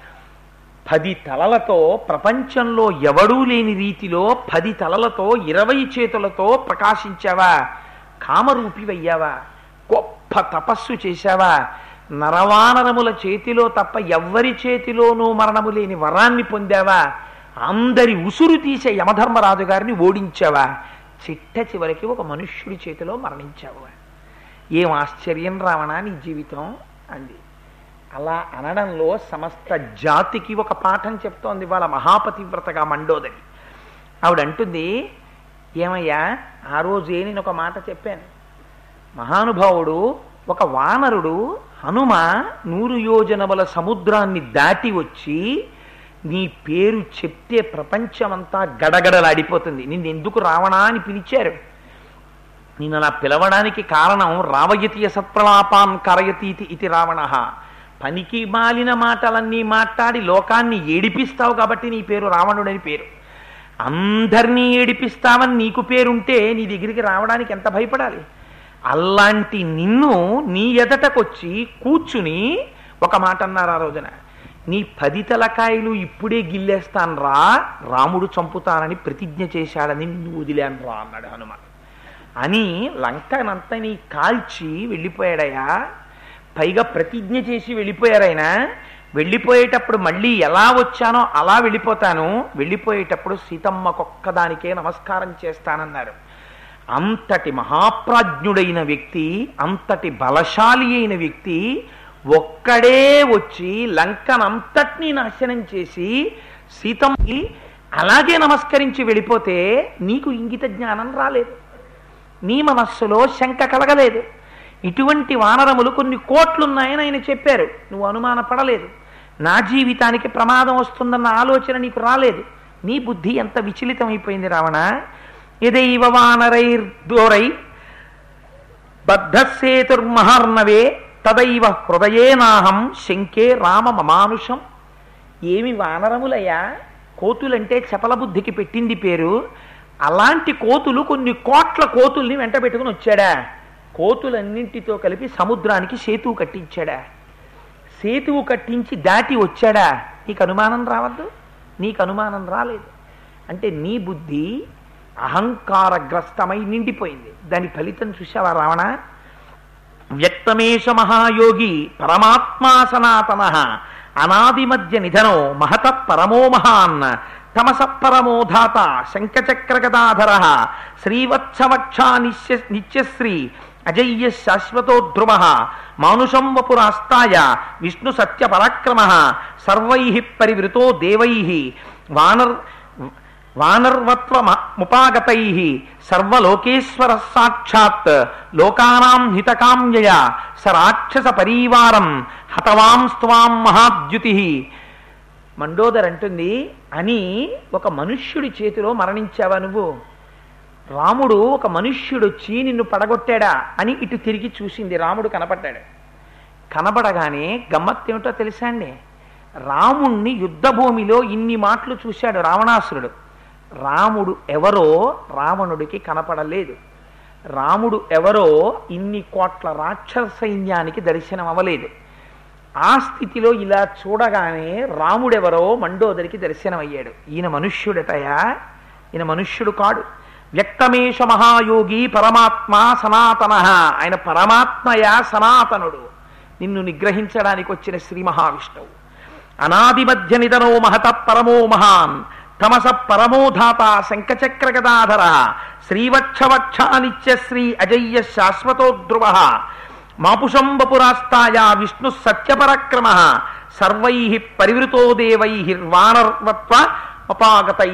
పది తలలతో ప్రపంచంలో ఎవడూ లేని రీతిలో పది తలలతో ఇరవై చేతులతో ప్రకాశించావా కామరూపివయ్యావా గొప్ప తపస్సు చేశావా నరవానరముల చేతిలో తప్ప ఎవ్వరి చేతిలోనూ మరణము లేని వరాన్ని పొందావా అందరి ఉసురు తీసే యమధర్మరాజు గారిని ఓడించావా చిట్ట చివరికి ఒక మనుష్యుడి చేతిలో మరణించావు ఏం ఆశ్చర్యం రావణా నీ జీవితం అంది అలా అనడంలో సమస్త జాతికి ఒక పాఠం చెప్తోంది వాళ్ళ మహాపతివ్రతగా మండోదరి ఆవిడ అంటుంది ఏమయ్యా ఆ రోజే నేను ఒక మాట చెప్పాను మహానుభావుడు ఒక వానరుడు హనుమ నూరు యోజనముల సముద్రాన్ని దాటి వచ్చి నీ పేరు చెప్తే ప్రపంచమంతా గడగడలాడిపోతుంది నిన్ను ఎందుకు రావణా అని పిలిచారు నేను అలా పిలవడానికి కారణం రావయతీయ సత్ప్రలాపాన్ కరయతీతి ఇది రావణ పనికి మాలిన మాటలన్నీ మాట్లాడి లోకాన్ని ఏడిపిస్తావు కాబట్టి నీ పేరు రావణుడని పేరు అందరినీ ఏడిపిస్తావని నీకు పేరుంటే నీ దగ్గరికి రావడానికి ఎంత భయపడాలి అలాంటి నిన్ను నీ ఎదటకొచ్చి కూర్చుని ఒక మాట అన్నారు ఆ రోజున నీ పది తలకాయలు ఇప్పుడే గిల్లేస్తాను రా రాముడు చంపుతానని ప్రతిజ్ఞ చేశాడని నిన్ను వదిలాను రా అన్నాడు హనుమ అని లంకనంతని కాల్చి వెళ్ళిపోయాడయా పైగా ప్రతిజ్ఞ చేసి వెళ్ళిపోయారైనా వెళ్ళిపోయేటప్పుడు మళ్ళీ ఎలా వచ్చానో అలా వెళ్ళిపోతాను వెళ్ళిపోయేటప్పుడు సీతమ్మకొక్కదానికే నమస్కారం చేస్తానన్నారు అంతటి మహాప్రాజ్ఞుడైన వ్యక్తి అంతటి బలశాలి అయిన వ్యక్తి ఒక్కడే వచ్చి లంకనంతటినీ నాశనం చేసి సీతమ్మకి అలాగే నమస్కరించి వెళ్ళిపోతే నీకు ఇంగిత జ్ఞానం రాలేదు నీ మనస్సులో శంక కలగలేదు ఇటువంటి వానరములు కొన్ని కోట్లున్నాయని ఆయన చెప్పారు నువ్వు అనుమానపడలేదు నా జీవితానికి ప్రమాదం వస్తుందన్న ఆలోచన నీకు రాలేదు నీ బుద్ధి ఎంత విచలితమైపోయింది రావణ ఎదైవ వానరైర్దోరై బద్ధసేతుర్మహార్ణవే తదైవ హృదయేనాహం శంకే రామ మమానుషం ఏమి వానరములయ్యా కోతులంటే చపల బుద్ధికి పెట్టింది పేరు అలాంటి కోతులు కొన్ని కోట్ల కోతుల్ని వెంట పెట్టుకుని వచ్చాడా కోతులన్నింటితో కలిపి సముద్రానికి సేతువు కట్టించాడా సేతువు కట్టించి దాటి వచ్చాడా నీకు అనుమానం రావద్దు నీకు అనుమానం రాలేదు అంటే నీ బుద్ధి అహంకారగ్రస్తమై నిండిపోయింది దాని ఫలితం చూసావా రావణ వ్యక్తమేష మహాయోగి పరమాత్మా సనాతన అనాది మధ్య నిధనో మహత పరమో మహాన్ తమస పరమో ధాత శంఖచక్రగదాధర శ్రీవత్సవక్షా నిత్య నిత్యశ్రీ అజయ్య శాశ్వతో ధ్రువ మానుషం వపురాస్తాయ విష్ణు సత్య పరాక్రమ సర్వై పరివృతో దేవై వానర్ వానర్వత్వముపాగతై సర్వలోకేశ్వర సాక్షాత్ లోకానాం హితకామ్యయ స రాక్షస పరీవారం హతవాం స్వాం మహాద్యుతి మండోదర్ అంటుంది అని ఒక మనుష్యుడి చేతిలో మరణించావా నువ్వు రాముడు ఒక మనుష్యుడు వచ్చి నిన్ను పడగొట్టాడా అని ఇటు తిరిగి చూసింది రాముడు కనపడ్డాడు కనబడగానే గమ్మత్తేమిటో తెలుసా అండి రాముణ్ణి యుద్ధభూమిలో ఇన్ని మాటలు చూశాడు రావణాసురుడు రాముడు ఎవరో రావణుడికి కనపడలేదు రాముడు ఎవరో ఇన్ని కోట్ల రాక్షస సైన్యానికి దర్శనం అవ్వలేదు ఆ స్థితిలో ఇలా చూడగానే రాముడెవరో మండోదరికి దర్శనమయ్యాడు ఈయన మనుష్యుడటయా ఈయన మనుష్యుడు కాడు వ్యక్తమేష మహాయోగి పరమాత్మ సనాతన ఆయన పరమాత్మయా సనాతనుడు నిన్ను నిగ్రహించడానికి వచ్చిన శ్రీ మహావిష్ణువు అనాది మధ్య నిధనో మహత పరమో మహాన్ తమస పరమోధాత శంఖచక్ర గదాధర శ్రీవక్షవక్షానిత్య శ్రీ అజయ్య శాశ్వతో ధ్రువ మాపుషంబపురాస్తాయ విష్ణు సత్యపరక్రమ సర్వై పరివృతో దేవై వానర్వత్వ అపాగతై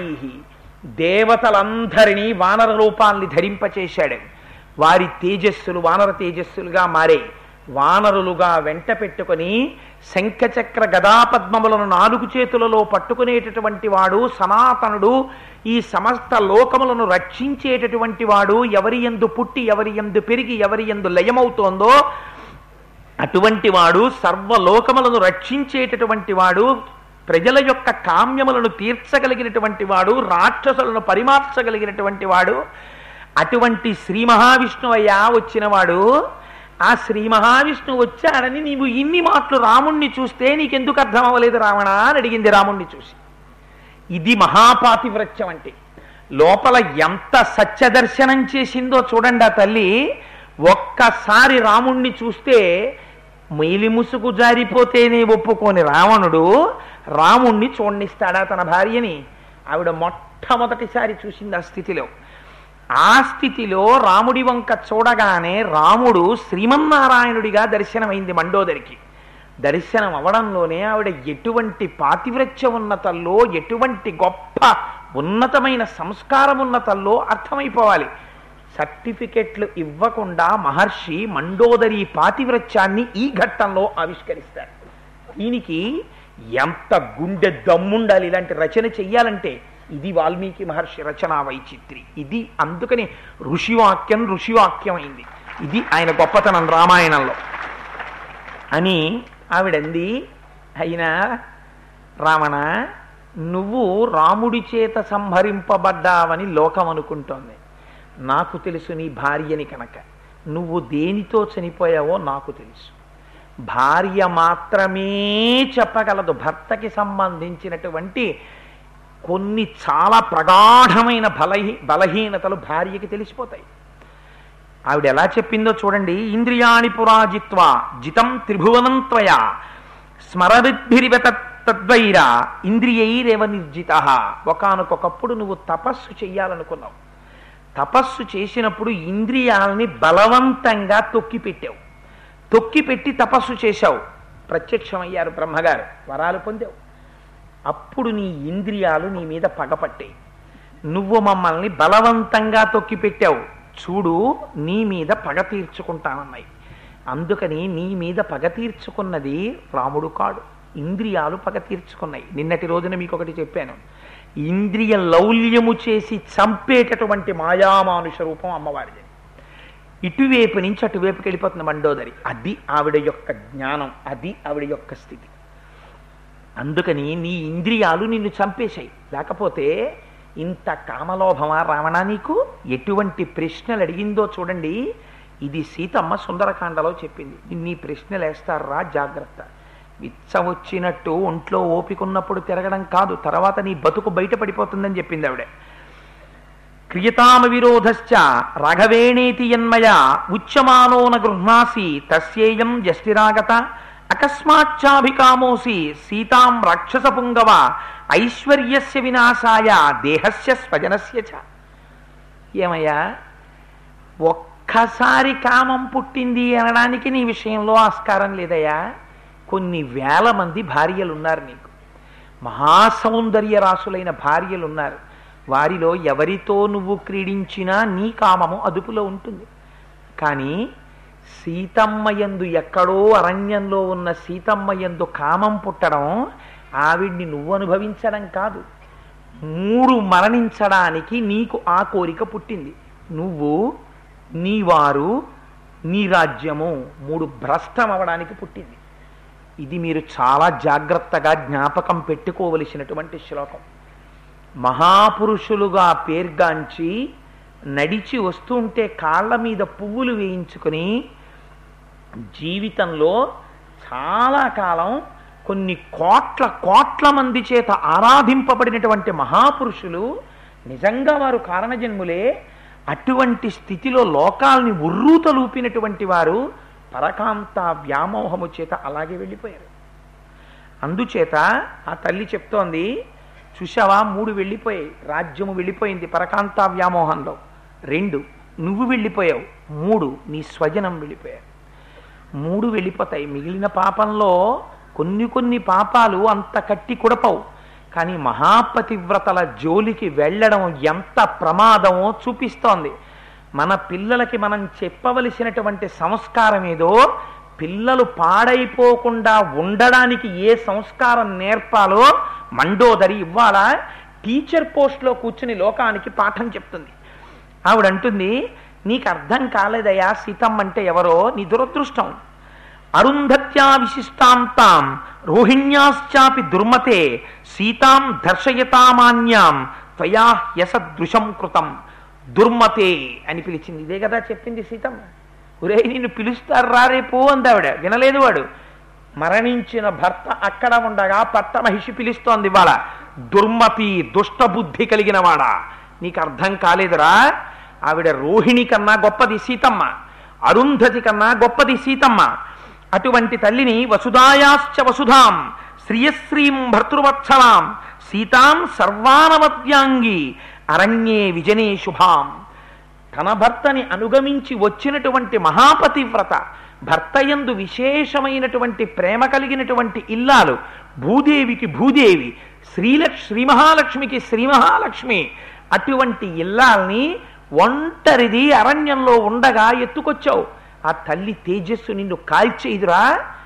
దేవతలందరినీ వానర రూపాల్ని ధరింపచేశాడు వారి తేజస్సులు వానర తేజస్సులుగా మారే వానరులుగా వెంట పెట్టుకొని శంఖచక్ర గదాపద్మములను నాలుగు చేతులలో పట్టుకునేటటువంటి వాడు సనాతనుడు ఈ సమస్త లోకములను రక్షించేటటువంటి వాడు ఎవరి ఎందు పుట్టి ఎవరి ఎందు పెరిగి ఎవరి ఎందు లయమవుతోందో అటువంటి వాడు సర్వలోకములను రక్షించేటటువంటి వాడు ప్రజల యొక్క కామ్యములను తీర్చగలిగినటువంటి వాడు రాక్షసులను పరిమార్చగలిగినటువంటి వాడు అటువంటి శ్రీ మహావిష్ణువయ్యా వచ్చినవాడు ఆ శ్రీ మహావిష్ణువు వచ్చాడని నీవు ఇన్ని మాటలు రాముణ్ణి చూస్తే నీకెందుకు అర్థం అవ్వలేదు రావణ అని అడిగింది రాముణ్ణి చూసి ఇది మహాపాతివ్రత్యం అంటే లోపల ఎంత సత్యదర్శనం చేసిందో చూడండి ఆ తల్లి ఒక్కసారి రాముణ్ణి చూస్తే మైలి ముసుగు జారిపోతేనే ఒప్పుకోని రావణుడు రాముణ్ణి చూడనిస్తాడా తన భార్యని ఆవిడ మొట్టమొదటిసారి చూసింది ఆ స్థితిలో ఆ స్థితిలో రాముడి వంక చూడగానే రాముడు శ్రీమన్నారాయణుడిగా దర్శనమైంది మండోదరికి దర్శనం అవడంలోనే ఆవిడ ఎటువంటి పాతివ్రత్య ఉన్నతల్లో ఎటువంటి గొప్ప ఉన్నతమైన సంస్కారం ఉన్నతల్లో అర్థమైపోవాలి సర్టిఫికెట్లు ఇవ్వకుండా మహర్షి మండోదరి పాతివ్రత్యాన్ని ఈ ఘట్టంలో ఆవిష్కరిస్తాడు దీనికి ఎంత గుండె దమ్ముండాలి ఇలాంటి రచన చెయ్యాలంటే ఇది వాల్మీకి మహర్షి రచనా వైచిత్రి ఇది అందుకని ఋషివాక్యం ఋషివాక్యం అయింది ఇది ఆయన గొప్పతనం రామాయణంలో అని ఆవిడంది అయినా రావణ నువ్వు రాముడి చేత సంహరింపబడ్డావని లోకం అనుకుంటోంది నాకు తెలుసు నీ భార్యని కనుక నువ్వు దేనితో చనిపోయావో నాకు తెలుసు భార్య మాత్రమే చెప్పగలదు భర్తకి సంబంధించినటువంటి కొన్ని చాలా ప్రగాఢమైన బలహీ బలహీనతలు భార్యకి తెలిసిపోతాయి ఆవిడ ఎలా చెప్పిందో చూడండి ఇంద్రియాణి పురాజిత్వ జితం త్రిభువనం త్వయ స్మరవిద్భిరివత తద్వైర ఇంద్రియైరేవ నిర్జిత ఒకనకొకప్పుడు నువ్వు తపస్సు చెయ్యాలనుకున్నావు తపస్సు చేసినప్పుడు ఇంద్రియాలని బలవంతంగా తొక్కిపెట్టావు తొక్కిపెట్టి తపస్సు చేశావు ప్రత్యక్షమయ్యారు బ్రహ్మగారు వరాలు పొందావు అప్పుడు నీ ఇంద్రియాలు నీ మీద పగపట్టాయి నువ్వు మమ్మల్ని బలవంతంగా తొక్కిపెట్టావు చూడు నీ మీద పగ తీర్చుకుంటానన్నాయి అందుకని నీ మీద పగ తీర్చుకున్నది రాముడు కాడు ఇంద్రియాలు పగ తీర్చుకున్నాయి నిన్నటి రోజున మీకు ఒకటి చెప్పాను ఇంద్రియ లౌల్యము చేసి చంపేటటువంటి మాయామానుష రూపం అమ్మవారిది ఇటువైపు నుంచి అటువైపుకి వెళ్ళిపోతుంది మండోదరి అది ఆవిడ యొక్క జ్ఞానం అది ఆవిడ యొక్క స్థితి అందుకని నీ ఇంద్రియాలు నిన్ను చంపేశాయి లేకపోతే ఇంత కామలోభమా రావణ నీకు ఎటువంటి ప్రశ్నలు అడిగిందో చూడండి ఇది సీతమ్మ సుందరకాండలో చెప్పింది నీ ప్రశ్నలు వేస్తారా జాగ్రత్త విచ్చ వచ్చినట్టు ఒంట్లో ఓపికన్నప్పుడు తిరగడం కాదు తర్వాత నీ బతుకు బయటపడిపోతుందని చెప్పింది ఆవిడ క్రియతామ విరోధశ్చ రాఘవేణేతి యన్మయ ఉచ్యమానోన గృహ్ణాసి తస్యేయం జస్టిరాగత అకస్మాచ్చాభికామోసి సీతాం రాక్షస పుంగవ ఐశ్వర్యస్య వినాశాయ దేహస్య స్వజనస్య చ ఏమయ్యా ఒక్కసారి కామం పుట్టింది అనడానికి నీ విషయంలో ఆస్కారం లేదయ్యా కొన్ని వేల మంది భార్యలు ఉన్నారు నీకు మహాసౌందర్య రాసులైన భార్యలు ఉన్నారు వారిలో ఎవరితో నువ్వు క్రీడించినా నీ కామము అదుపులో ఉంటుంది కానీ సీతమ్మయందు ఎక్కడో అరణ్యంలో ఉన్న సీతమ్మయందు కామం పుట్టడం ఆవిడ్ని నువ్వు అనుభవించడం కాదు మూడు మరణించడానికి నీకు ఆ కోరిక పుట్టింది నువ్వు నీ వారు నీ రాజ్యము మూడు భ్రష్టం అవడానికి పుట్టింది ఇది మీరు చాలా జాగ్రత్తగా జ్ఞాపకం పెట్టుకోవలసినటువంటి శ్లోకం మహాపురుషులుగా పేర్గాంచి నడిచి వస్తుంటే కాళ్ళ మీద పువ్వులు వేయించుకొని జీవితంలో చాలా కాలం కొన్ని కోట్ల కోట్ల మంది చేత ఆరాధింపబడినటువంటి మహాపురుషులు నిజంగా వారు కారణజన్ములే అటువంటి స్థితిలో లోకాల్ని ఉర్రూతలూపినటువంటి వారు పరకాంత వ్యామోహము చేత అలాగే వెళ్ళిపోయారు అందుచేత ఆ తల్లి చెప్తోంది చూసావా మూడు వెళ్ళిపోయాయి రాజ్యము వెళ్ళిపోయింది పరకాంత వ్యామోహంలో రెండు నువ్వు వెళ్ళిపోయావు మూడు నీ స్వజనం వెళ్ళిపోయావు మూడు వెళ్ళిపోతాయి మిగిలిన పాపంలో కొన్ని కొన్ని పాపాలు అంత కట్టి కుడపవు కానీ మహాపతివ్రతల జోలికి వెళ్ళడం ఎంత ప్రమాదమో చూపిస్తోంది మన పిల్లలకి మనం చెప్పవలసినటువంటి సంస్కారం ఏదో పిల్లలు పాడైపోకుండా ఉండడానికి ఏ సంస్కారం నేర్పాలో మండోదరి ఇవ్వాల టీచర్ పోస్ట్లో కూర్చుని లోకానికి పాఠం చెప్తుంది ఆవిడంటుంది నీకు అర్థం కాలేదయా సీతమ్మ అంటే ఎవరో నీ దురదృష్టం అరుంధత్యా విశిష్టాంతాం రోహిణ్యాశ్చాపి దుర్మతే సీతాం దర్శయతామాన్యాం త్వయా యసదృశం కృతం దుర్మతే అని పిలిచింది ఇదే కదా చెప్పింది సీతమ్మ ఒరే నిన్ను పిలుస్తారు రారేపో అందావిడ వినలేదు వాడు మరణించిన భర్త అక్కడ ఉండగా పట్ట మహిషి పిలుస్తోంది ఇవాళ దుర్మతి దుష్టబుద్ధి కలిగిన వాడా నీకు అర్థం కాలేదురా ఆవిడ రోహిణి కన్నా గొప్పది సీతమ్మ అరుంధతి కన్నా గొప్పది సీతమ్మ అటువంటి తల్లిని వసుదాయాశ్చ వసుధాం శ్రియశ్రీం భర్తృవత్సలాం సీతాం సర్వానవద్యాంగి అరణ్యే విజనే శుభాం తన భర్తని అనుగమించి వచ్చినటువంటి మహాపతివ్రత భర్తయందు విశేషమైనటువంటి ప్రేమ కలిగినటువంటి ఇల్లాలు భూదేవికి భూదేవి శ్రీలక్ష్ శ్రీ మహాలక్ష్మికి శ్రీ మహాలక్ష్మి అటువంటి ఇల్లాల్ని ఒంటరిది అరణ్యంలో ఉండగా ఎత్తుకొచ్చావు ఆ తల్లి తేజస్సు నిన్ను కాల్చేదురా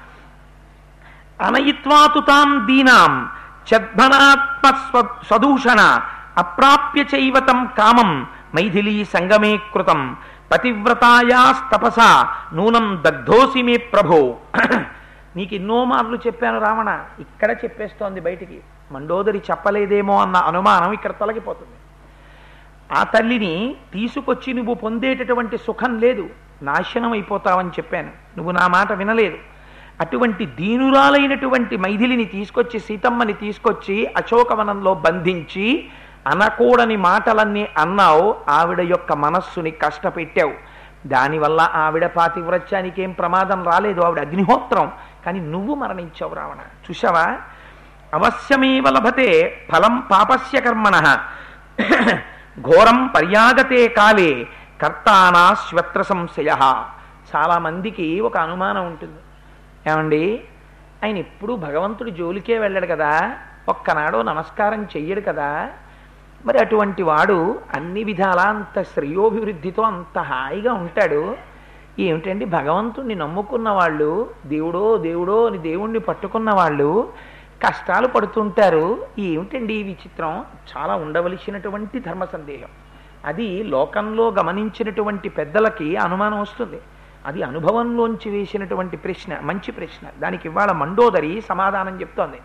అనయిత్వాతు తాం దీనాం చద్భనాత్మ స్వ- స్వదూషణ అప్రాప్య చైవతం కామం మైథిలీ సంగమే కృతం పతివ్రతాయాస్తపస నూనం దగ్ధోసి మే ప్రభో నీకు ఎన్నో మార్లు చెప్పాను రావణ ఇక్కడ చెప్పేస్తోంది బయటికి మండోదరి చెప్పలేదేమో అన్న అనుమానం ఇక్కడ తొలగిపోతుంది ఆ తల్లిని తీసుకొచ్చి నువ్వు పొందేటటువంటి సుఖం లేదు నాశనం అయిపోతావని చెప్పాను నువ్వు నా మాట వినలేదు అటువంటి దీనురాలైనటువంటి మైథిలిని తీసుకొచ్చి సీతమ్మని తీసుకొచ్చి అశోకవనంలో బంధించి అనకూడని మాటలన్నీ అన్నావు ఆవిడ యొక్క మనస్సుని కష్టపెట్టావు దానివల్ల ఆవిడ పాతివ్రత్యానికి ఏం ప్రమాదం రాలేదు ఆవిడ అగ్నిహోత్రం కానీ నువ్వు మరణించావు రావణ చూసావా అవశ్యమేవ లభతే ఫలం పాపస్య కర్మణ ఘోరం పర్యాగతే కాలే కర్తానా శ్వత్ర సంశయ చాలా మందికి ఒక అనుమానం ఉంటుంది ఏమండి ఆయన ఎప్పుడు భగవంతుడి జోలికే వెళ్ళాడు కదా ఒక్కనాడు నమస్కారం చెయ్యడు కదా మరి అటువంటి వాడు అన్ని విధాలా అంత శ్రేయోభివృద్ధితో అంత హాయిగా ఉంటాడు ఏమిటండి భగవంతుణ్ణి నమ్ముకున్న వాళ్ళు దేవుడో దేవుడో అని దేవుణ్ణి పట్టుకున్న వాళ్ళు కష్టాలు పడుతుంటారు ఏమిటండి ఈ విచిత్రం చాలా ఉండవలసినటువంటి ధర్మ సందేహం అది లోకంలో గమనించినటువంటి పెద్దలకి అనుమానం వస్తుంది అది అనుభవంలోంచి వేసినటువంటి ప్రశ్న మంచి ప్రశ్న దానికి ఇవాళ మండోదరి సమాధానం చెప్తోంది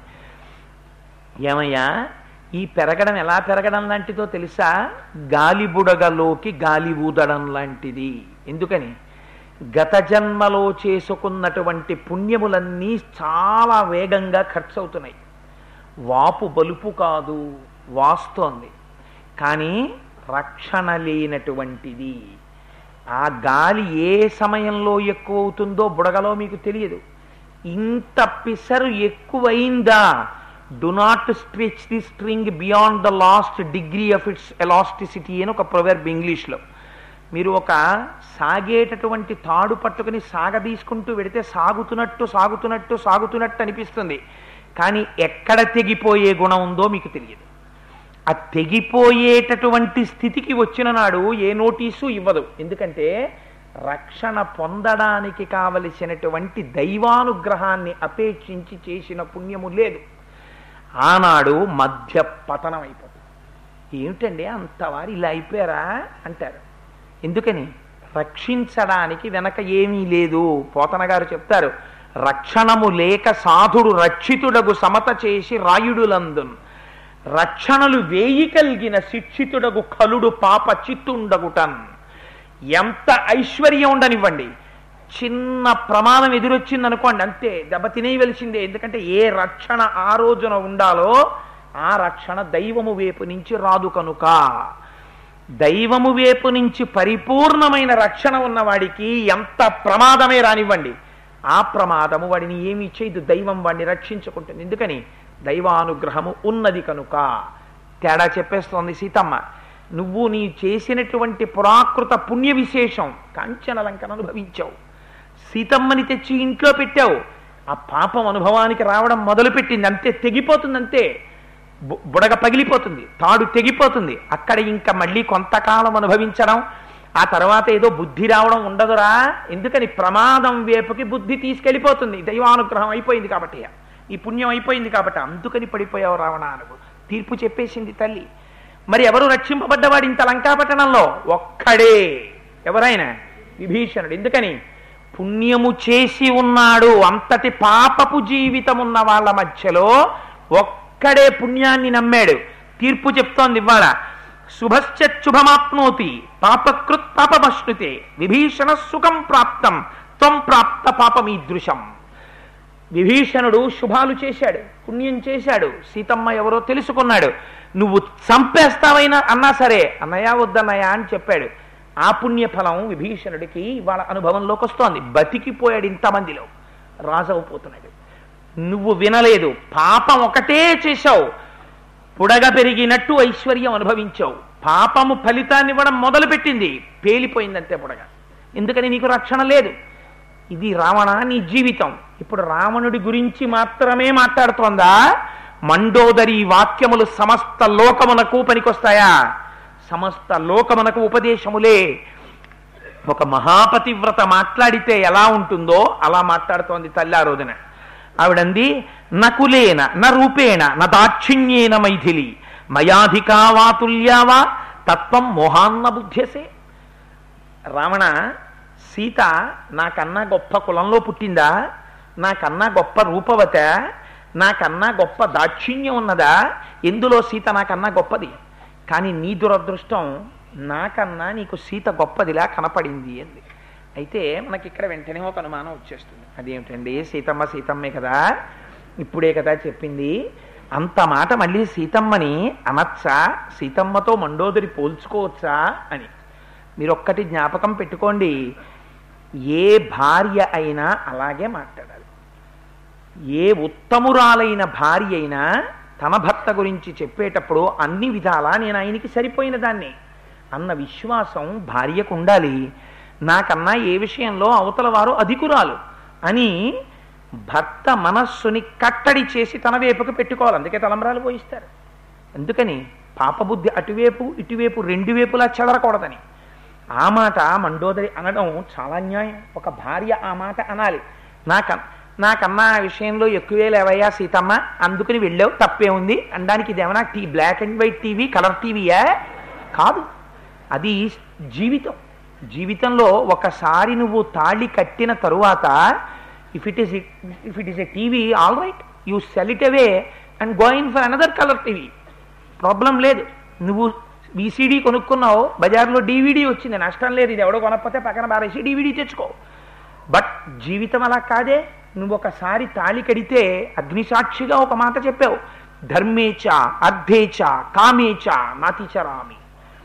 ఏమయ్యా ఈ పెరగడం ఎలా పెరగడం లాంటిదో తెలుసా గాలి బుడగలోకి గాలి ఊదడం లాంటిది ఎందుకని గత జన్మలో చేసుకున్నటువంటి పుణ్యములన్నీ చాలా వేగంగా ఖర్చు అవుతున్నాయి వాపు బలుపు కాదు వాస్తోంది కానీ రక్షణ లేనటువంటిది ఆ గాలి ఏ సమయంలో ఎక్కువ అవుతుందో బుడగలో మీకు తెలియదు ఇంత పిసరు ఎక్కువైందా do not stretch the string beyond the last degree of its elasticity అని ఒక ప్రొవెర్బ్ ఇంగ్లీష్లో మీరు ఒక సాగేటటువంటి తాడు పట్టుకుని సాగదీసుకుంటూ వెడితే సాగుతున్నట్టు సాగుతున్నట్టు సాగుతున్నట్టు అనిపిస్తుంది కానీ ఎక్కడ తెగిపోయే గుణం ఉందో మీకు తెలియదు ఆ తెగిపోయేటటువంటి స్థితికి వచ్చిన నాడు ఏ నోటీసు ఇవ్వదు ఎందుకంటే రక్షణ పొందడానికి కావలసినటువంటి దైవానుగ్రహాన్ని అపేక్షించి చేసిన పుణ్యము లేదు ఆనాడు మధ్య పతనం అయిపోతుంది ఏమిటండి అంతవారు ఇలా అయిపోయారా అంటారు ఎందుకని రక్షించడానికి వెనక ఏమీ లేదు పోతన గారు చెప్తారు రక్షణము లేక సాధుడు రక్షితుడగు సమత చేసి రాయుడులందున్ రక్షణలు వేయి కలిగిన శిక్షితుడగు కలుడు పాప చిత్తుండగుటన్ ఎంత ఐశ్వర్యం ఉండనివ్వండి చిన్న ప్రమాదం ఎదురొచ్చింది అనుకోండి అంతే దెబ్బ తినేయవలసిందే ఎందుకంటే ఏ రక్షణ ఆ రోజున ఉండాలో ఆ రక్షణ దైవము వైపు నుంచి రాదు కనుక దైవము వైపు నుంచి పరిపూర్ణమైన రక్షణ ఉన్నవాడికి ఎంత ప్రమాదమే రానివ్వండి ఆ ప్రమాదము వాడిని ఏమీ చేయదు దైవం వాడిని రక్షించుకుంటుంది ఎందుకని దైవానుగ్రహము ఉన్నది కనుక తేడా చెప్పేస్తోంది సీతమ్మ నువ్వు నీ చేసినటువంటి పురాకృత పుణ్య విశేషం కాంచన లంకను అనుభవించావు సీతమ్మని తెచ్చి ఇంట్లో పెట్టావు ఆ పాపం అనుభవానికి రావడం మొదలుపెట్టింది అంతే తెగిపోతుంది అంతే బు- బుడగ పగిలిపోతుంది తాడు తెగిపోతుంది అక్కడ ఇంకా మళ్ళీ కొంతకాలం అనుభవించడం ఆ తర్వాత ఏదో బుద్ధి రావడం ఉండదురా ఎందుకని ప్రమాదం వేపుకి బుద్ధి తీసుకెళ్ళిపోతుంది దైవానుగ్రహం అయిపోయింది కాబట్టి ఈ పుణ్యం అయిపోయింది కాబట్టి అందుకని పడిపోయావు రావణ అనుకు తీర్పు చెప్పేసింది తల్లి మరి ఎవరు రక్షింపబడ్డవాడు ఇంత లంకాపట్టణంలో ఒక్కడే ఎవరైనా విభీషణుడు ఎందుకని పుణ్యము చేసి ఉన్నాడు అంతటి పాపపు జీవితం ఉన్న వాళ్ళ మధ్యలో ఒక్కడే పుణ్యాన్ని నమ్మాడు తీర్పు చెప్తోంది ఇవాళ శుభశ్చుభమాప్నోతి పాపకృత్ పాపమశ్నుతే విభీషణ సుఖం ప్రాప్తం త్వం ప్రాప్త పాపమీదృశం విభీషణుడు శుభాలు చేశాడు పుణ్యం చేశాడు సీతమ్మ ఎవరో తెలుసుకున్నాడు నువ్వు చంపేస్తావైనా అన్నా సరే అన్నయ్య వద్దన్నయ్య అని చెప్పాడు ఆ పుణ్యఫలం విభీషణుడికి వాళ్ళ అనుభవంలోకి వస్తోంది బతికిపోయాడు ఇంతమందిలో రాజవుపోతున్నాడు నువ్వు వినలేదు పాపం ఒకటే చేశావు పుడగ పెరిగినట్టు ఐశ్వర్యం అనుభవించావు పాపము ఫలితాన్ని ఇవ్వడం మొదలుపెట్టింది పేలిపోయిందంతే పుడగ ఎందుకని నీకు రక్షణ లేదు ఇది రావణ నీ జీవితం ఇప్పుడు రావణుడి గురించి మాత్రమే మాట్లాడుతోందా మండోదరి వాక్యములు సమస్త లోకమునకు పనికొస్తాయా సమస్త లోకమునకు ఉపదేశములే ఒక మహాపతివ్రత మాట్లాడితే ఎలా ఉంటుందో అలా మాట్లాడుతోంది తల్లి ఆ రోజున ఆవిడంది నకులేన న రూపేణ న దాక్షిణ్యేన మైథిలి మయాధికా వాతుల్యావా తత్వం మోహాన్న బుద్ధ్యసే రావణ సీత నాకన్నా గొప్ప కులంలో పుట్టిందా నాకన్నా గొప్ప రూపవత నాకన్నా గొప్ప దాక్షిణ్యం ఉన్నదా ఎందులో సీత నాకన్నా గొప్పది కానీ నీ దురదృష్టం నాకన్నా నీకు సీత గొప్పదిలా కనపడింది అంది అయితే మనకి ఇక్కడ వెంటనే ఒక అనుమానం వచ్చేస్తుంది అదేమిటండి సీతమ్మ సీతమ్మే కదా ఇప్పుడే కదా చెప్పింది అంత మాట మళ్ళీ సీతమ్మని అనచ్చా సీతమ్మతో మండోదరి పోల్చుకోవచ్చా అని మీరు ఒక్కటి జ్ఞాపకం పెట్టుకోండి ఏ భార్య అయినా అలాగే మాట్లాడాలి ఏ ఉత్తమురాలైన భార్య అయినా తన భర్త గురించి చెప్పేటప్పుడు అన్ని విధాలా నేను ఆయనకి సరిపోయిన దాన్ని అన్న విశ్వాసం భార్యకు ఉండాలి నాకన్నా ఏ విషయంలో అవతల వారు అధికురాలు అని భర్త మనస్సుని కట్టడి చేసి తన వైపుకు పెట్టుకోవాలి అందుకే తలంబరాలు పోయిస్తారు ఎందుకని పాపబుద్ధి అటువైపు ఇటువైపు రెండు వైపులా చెదరకూడదని ఆ మాట మండోదరి అనడం చాలా న్యాయం ఒక భార్య ఆ మాట అనాలి నాక నాకన్నా ఆ విషయంలో ఎక్కువే లేవయ్యా సీతమ్మ అందుకని వెళ్ళావు తప్పే ఉంది అనడానికి ఇదేమన్నా T black and white TV colour టీవీయా కాదు అది జీవితం జీవితంలో ఒకసారి నువ్వు తాళి కట్టిన తరువాత if it is if it is a TV all right you sell it away and going for another colour TV problem లేదు నువ్వు విసిడి కొనుక్కున్నావు బజార్లో డివిడి వచ్చింది నష్టం లేదు ఇది ఎవడో కొనకపోతే పక్కన బారేసి డివిడి తెచ్చుకో బట్ జీవితం అలా కాదే నువ్వు ఒకసారి తాళి కడితే అగ్నిసాక్షిగా ఒక మాట చెప్పావు ధర్మేచ అర్ధేచ కామేచ నాతిచరామి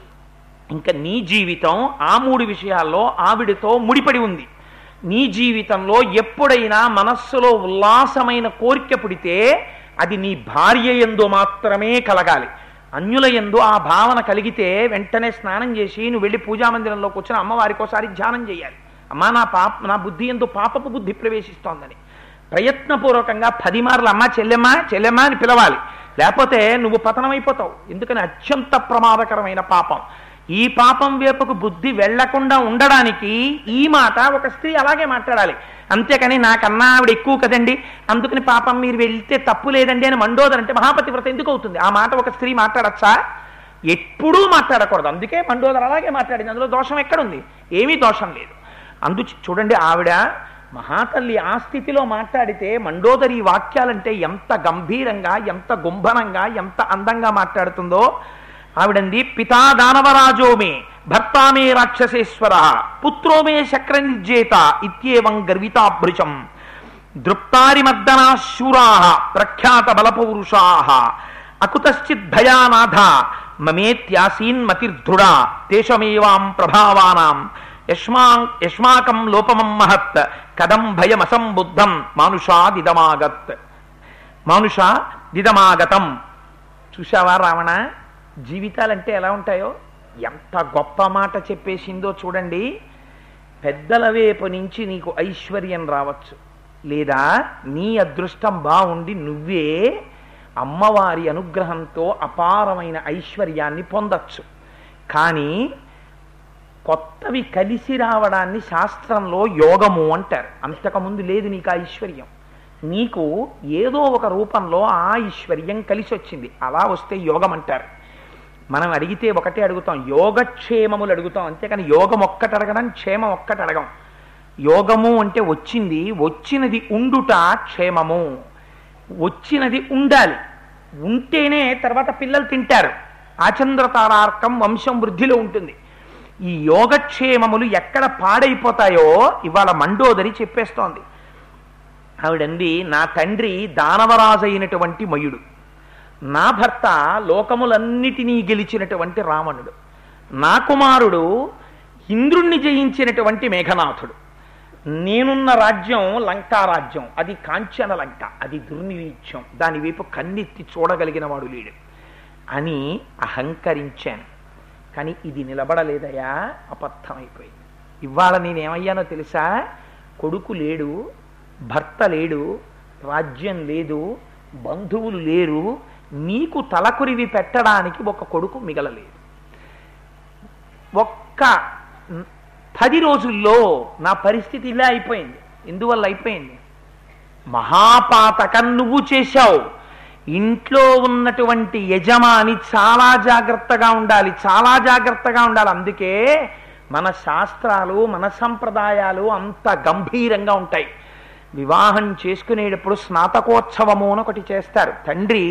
ఇంకా నీ జీవితం ఆ మూడు విషయాల్లో ఆవిడతో ముడిపడి ఉంది నీ జీవితంలో ఎప్పుడైనా మనస్సులో ఉల్లాసమైన కోరిక పుడితే అది నీ భార్య ఎందు మాత్రమే కలగాలి అన్యుల ఎందు ఆ భావన కలిగితే వెంటనే స్నానం చేసి నువ్వు వెళ్ళి పూజామందిరంలో కూర్చొని అమ్మవారికి ఒకసారి ధ్యానం చేయాలి అమ్మా నా పాప నా బుద్ధి ఎందు పాపపు బుద్ధి ప్రవేశిస్తోందని ప్రయత్నపూర్వకంగా పది మార్లు అమ్మా చెల్లెమ్మా చెల్లెమ్మా అని పిలవాలి లేకపోతే నువ్వు పతనమైపోతావు ఎందుకని అత్యంత ప్రమాదకరమైన పాపం ఈ పాపం వైపుకు బుద్ధి వెళ్లకుండా ఉండడానికి ఈ మాట ఒక స్త్రీ అలాగే మాట్లాడాలి అంతేకాని నాకన్నా ఆవిడ ఎక్కువ కదండి అందుకని పాపం మీరు వెళ్తే తప్పు లేదండి అని మండోదరంటే మహాపతి వ్రత ఎందుకు అవుతుంది ఆ మాట ఒక స్త్రీ మాట్లాడచ్చా ఎప్పుడూ మాట్లాడకూడదు అందుకే మండోదర అలాగే మాట్లాడింది అందులో దోషం ఎక్కడుంది ఏమీ దోషం లేదు అందు చూడండి ఆవిడ మహాతల్లి ఆ స్థితిలో మాట్లాడితే మండోదరి వాక్యాలంటే ఎంత గంభీరంగా ఎంత గుంభనంగా ఎంత అందంగా మాట్లాడుతుందో ఆవిడంది పితా దానవరాజో మే భర్తా మే రాక్షసేశ్వర పుత్రో మే శక్రనిర్జేత ఇత్యేవం గర్వితాభృశం దృప్తారిమర్దనా శూరా ప్రఖ్యాత బలపౌరుషా అకుతశ్చిత్ భయానాథ మమేత్యాసీన్ మతిర్ధృడా తేషమేవాం ప్రభావానాం యష్మా యష్మాకం లోపమం మహత్ కదం భయమసంబుద్ధం మానుషాదిదమాగత్ మానుష దిదమాగతం చూశావా రావణ జీవితాలంటే ఎలా ఉంటాయో ఎంత గొప్ప మాట చెప్పేసిందో చూడండి పెద్దల వైపు నుంచి నీకు ఐశ్వర్యం రావచ్చు లేదా నీ అదృష్టం బాగుండి నువ్వే అమ్మవారి అనుగ్రహంతో అపారమైన ఐశ్వర్యాన్ని పొందొచ్చు కానీ కొత్తవి కలిసి రావడాన్ని శాస్త్రంలో యోగము అంటారు అంతకుముందు లేదు నీకు ఆ ఐశ్వర్యం నీకు ఏదో ఒక రూపంలో ఆ ఐశ్వర్యం కలిసి వచ్చింది అలా వస్తే యోగం అంటారు మనం అడిగితే ఒకటే అడుగుతాం యోగక్షేమములు అడుగుతాం అంతేకాని యోగం ఒక్కటి అడగడం క్షేమం ఒక్కటి అడగం యోగము అంటే వచ్చింది వచ్చినది ఉండుట క్షేమము వచ్చినది ఉండాలి ఉంటేనే తర్వాత పిల్లలు తింటారు ఆచంద్రతారార్కం వంశం వృద్ధిలో ఉంటుంది ఈ యోగక్షేమములు ఎక్కడ పాడైపోతాయో ఇవాళ మండోదరి చెప్పేస్తోంది ఆవిడంది నా తండ్రి దానవరాజు అయినటువంటి మయుడు నా భర్త లోకములన్నిటినీ గెలిచినటువంటి రావణుడు నా కుమారుడు ఇంద్రుణ్ణి జయించినటువంటి మేఘనాథుడు నేనున్న రాజ్యం లంకా రాజ్యం అది కాంచన లంక అది దుర్నిరీత్యం దాని వైపు కన్నెత్తి చూడగలిగిన వాడు లేడు అని అహంకరించాను కానీ ఇది నిలబడలేదయా అబద్ధమైపోయింది ఇవాళ నేనేమయ్యానో తెలుసా కొడుకు లేడు భర్త లేడు రాజ్యం లేదు బంధువులు లేరు నీకు తలకురివి పెట్టడానికి ఒక కొడుకు మిగలలేదు ఒక్క పది రోజుల్లో నా పరిస్థితి ఇలా అయిపోయింది ఎందువల్ల అయిపోయింది మహాపాతకం నువ్వు చేశావు ఇంట్లో ఉన్నటువంటి యజమాని చాలా జాగ్రత్తగా ఉండాలి చాలా జాగ్రత్తగా ఉండాలి అందుకే మన శాస్త్రాలు మన సంప్రదాయాలు అంత గంభీరంగా ఉంటాయి వివాహం చేసుకునేటప్పుడు స్నాతకోత్సవము అని ఒకటి చేస్తారు తండ్రి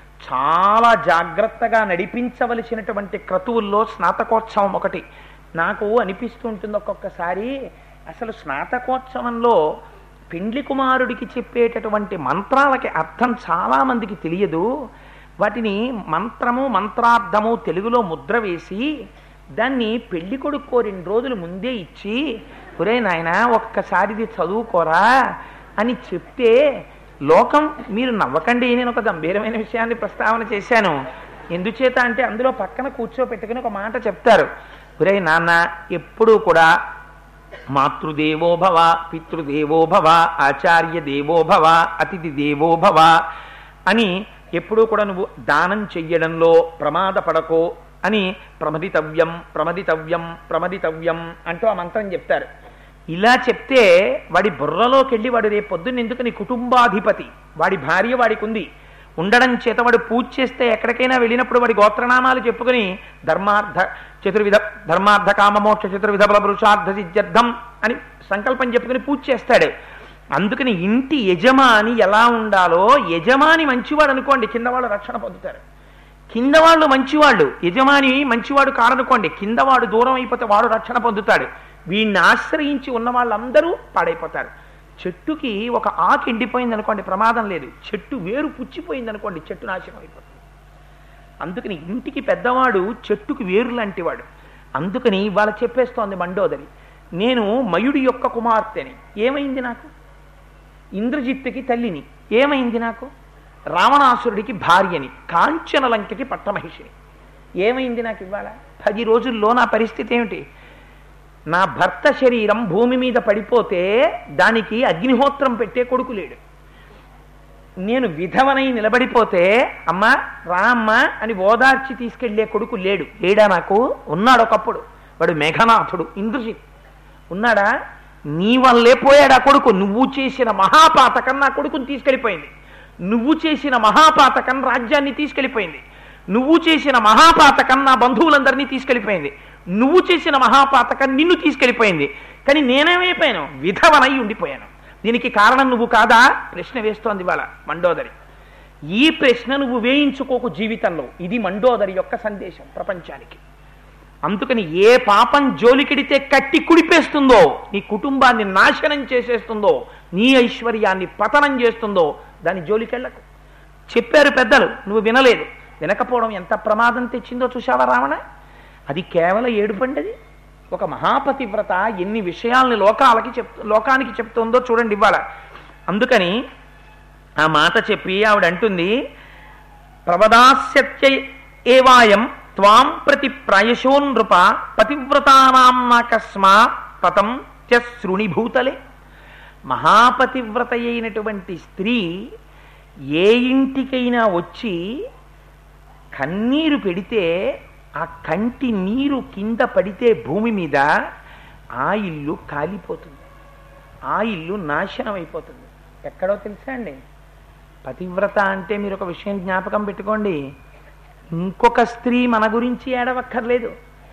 చాలా జాగ్రత్తగా నడిపించవలసినటువంటి క్రతువుల్లో స్నాతకోత్సవం ఒకటి నాకు అనిపిస్తూ ఉంటుంది ఒక్కొక్కసారి అసలు స్నాతకోత్సవంలో పెండ్లి కుమారుడికి చెప్పేటటువంటి మంత్రాలకి అర్థం చాలా మందికి తెలియదు వాటిని మంత్రము మంత్రార్థము తెలుగులో ముద్ర వేసి దాన్ని పెళ్లి కొడుకో రెండు రోజులు ముందే ఇచ్చి ఒరే నాయన ఒక్కసారి ఇది చదువుకోరా అని చెప్తే లోకం మీరు నవ్వకండి నేను ఒక గంభీరమైన విషయాన్ని ప్రస్తావన చేశాను ఎందుచేత అంటే అందులో పక్కన కూర్చోపెట్టుకుని ఒక మాట చెప్తారు ఒరే నాన్న ఎప్పుడూ కూడా మాతృదేవో భవ పితృదేవో భవ ఆచార్య దేవో భవ అతిథి దేవో భవ అని ఎప్పుడూ కూడా నువ్వు దానం చెయ్యడంలో ప్రమాదపడకో అని ప్రమదితవ్యం ప్రమదితవ్యం ప్రమదితవ్యం అంటూ ఆ మంత్రం చెప్తారు ఇలా చెప్తే వాడి బుర్రలోకి వెళ్ళి వాడు రేపు పొద్దున్న ఎందుకు నీ కుటుంబాధిపతి వాడి భార్య వాడికి ఉంది ఉండడం చేత వాడు పూజ చేస్తే ఎక్కడికైనా వెళ్ళినప్పుడు వాడి గోత్రనామాలు చెప్పుకుని ధర్మార్థ చతుర్విధ ధర్మార్థ కామమోక్ష చతుర్విధ బల పురుషార్థ సిద్ధ్యర్థం అని సంకల్పం చెప్పుకుని పూజ చేస్తాడు అందుకని ఇంటి యజమాని ఎలా ఉండాలో యజమాని మంచివాడు అనుకోండి కింద వాళ్ళు రక్షణ పొందుతారు కింద వాళ్ళు మంచివాళ్ళు యజమాని మంచివాడు కారనుకోండి కింద వాడు దూరం అయిపోతే వాడు రక్షణ పొందుతాడు వీడిని ఆశ్రయించి ఉన్న వాళ్ళందరూ పాడైపోతారు చెట్టుకి ఒక ఆకు ఎండిపోయింది అనుకోండి ప్రమాదం లేదు చెట్టు వేరు పుచ్చిపోయింది అనుకోండి చెట్టు నాశనం అయిపోతుంది అందుకని ఇంటికి పెద్దవాడు చెట్టుకి వేరు లాంటి వాడు అందుకని ఇవాళ చెప్పేస్తోంది మండోదరి నేను మయుడి యొక్క కుమార్తెని ఏమైంది నాకు ఇంద్రజిత్తుకి తల్లిని ఏమైంది నాకు రావణాసురుడికి భార్యని కాంచన లంకకి పట్టమహిషిని ఏమైంది నాకు ఇవాళ పది రోజుల్లో నా పరిస్థితి ఏమిటి నా భర్త శరీరం భూమి మీద పడిపోతే దానికి అగ్నిహోత్రం పెట్టే కొడుకు లేడు నేను విధవనై నిలబడిపోతే అమ్మా రా అమ్మా అని ఓదార్చి తీసుకెళ్లే కొడుకు లేడు లేడా నాకు ఉన్నాడు ఒకప్పుడు వాడు మేఘనాథుడు ఇంద్రజిత్ ఉన్నాడా నీ వల్లే పోయాడు ఆ కొడుకు నువ్వు చేసిన మహాపాతకం నా కొడుకుని తీసుకెళ్ళిపోయింది నువ్వు చేసిన మహాపాతకం రాజ్యాన్ని తీసుకెళ్ళిపోయింది నువ్వు చేసిన మహాపాతకం నా బంధువులందరినీ తీసుకెళ్ళిపోయింది నువ్వు చేసిన మహాపాతకం నిన్ను తీసుకెళ్ళిపోయింది కానీ నేనేమైపోయాను విధవనై ఉండిపోయాను దీనికి కారణం నువ్వు కాదా ప్రశ్న వేస్తోంది వాళ్ళ మండోదరి ఈ ప్రశ్న నువ్వు వేయించుకోకు జీవితంలో ఇది మండోదరి యొక్క సందేశం ప్రపంచానికి అందుకని ఏ పాపం జోలికెడితే కట్టి కుడిపేస్తుందో నీ కుటుంబాన్ని నాశనం చేసేస్తుందో నీ ఐశ్వర్యాన్ని పతనం చేస్తుందో దాని జోలికెళ్ళకు చెప్పారు పెద్దలు నువ్వు వినలేదు వినకపోవడం ఎంత ప్రమాదం తెచ్చిందో చూసావా రావణ అది కేవలం ఏడుపండి అది ఒక మహాపతివ్రత ఎన్ని విషయాల్ని లోకాలకి చెప్ లోకానికి చెప్తుందో చూడండి ఇవాళ అందుకని ఆ మాట చెప్పి ఆవిడ అంటుంది ప్రవదాస్యత్య ఏవాయం త్వాం ప్రతి ప్రాయశో నృప పతివ్రతానాకస్మా పతం శృణిభూతలే మహాపతివ్రత అయినటువంటి స్త్రీ ఏ ఇంటికైనా వచ్చి కన్నీరు పెడితే ఆ కంటి నీరు కింద పడితే భూమి మీద ఆ ఇల్లు కాలిపోతుంది ఆ ఇల్లు నాశనం అయిపోతుంది ఎక్కడో తెలుసా అండి పతివ్రత అంటే మీరు ఒక విషయం జ్ఞాపకం పెట్టుకోండి ఇంకొక స్త్రీ మన గురించి ఏడవక్కర్లేదు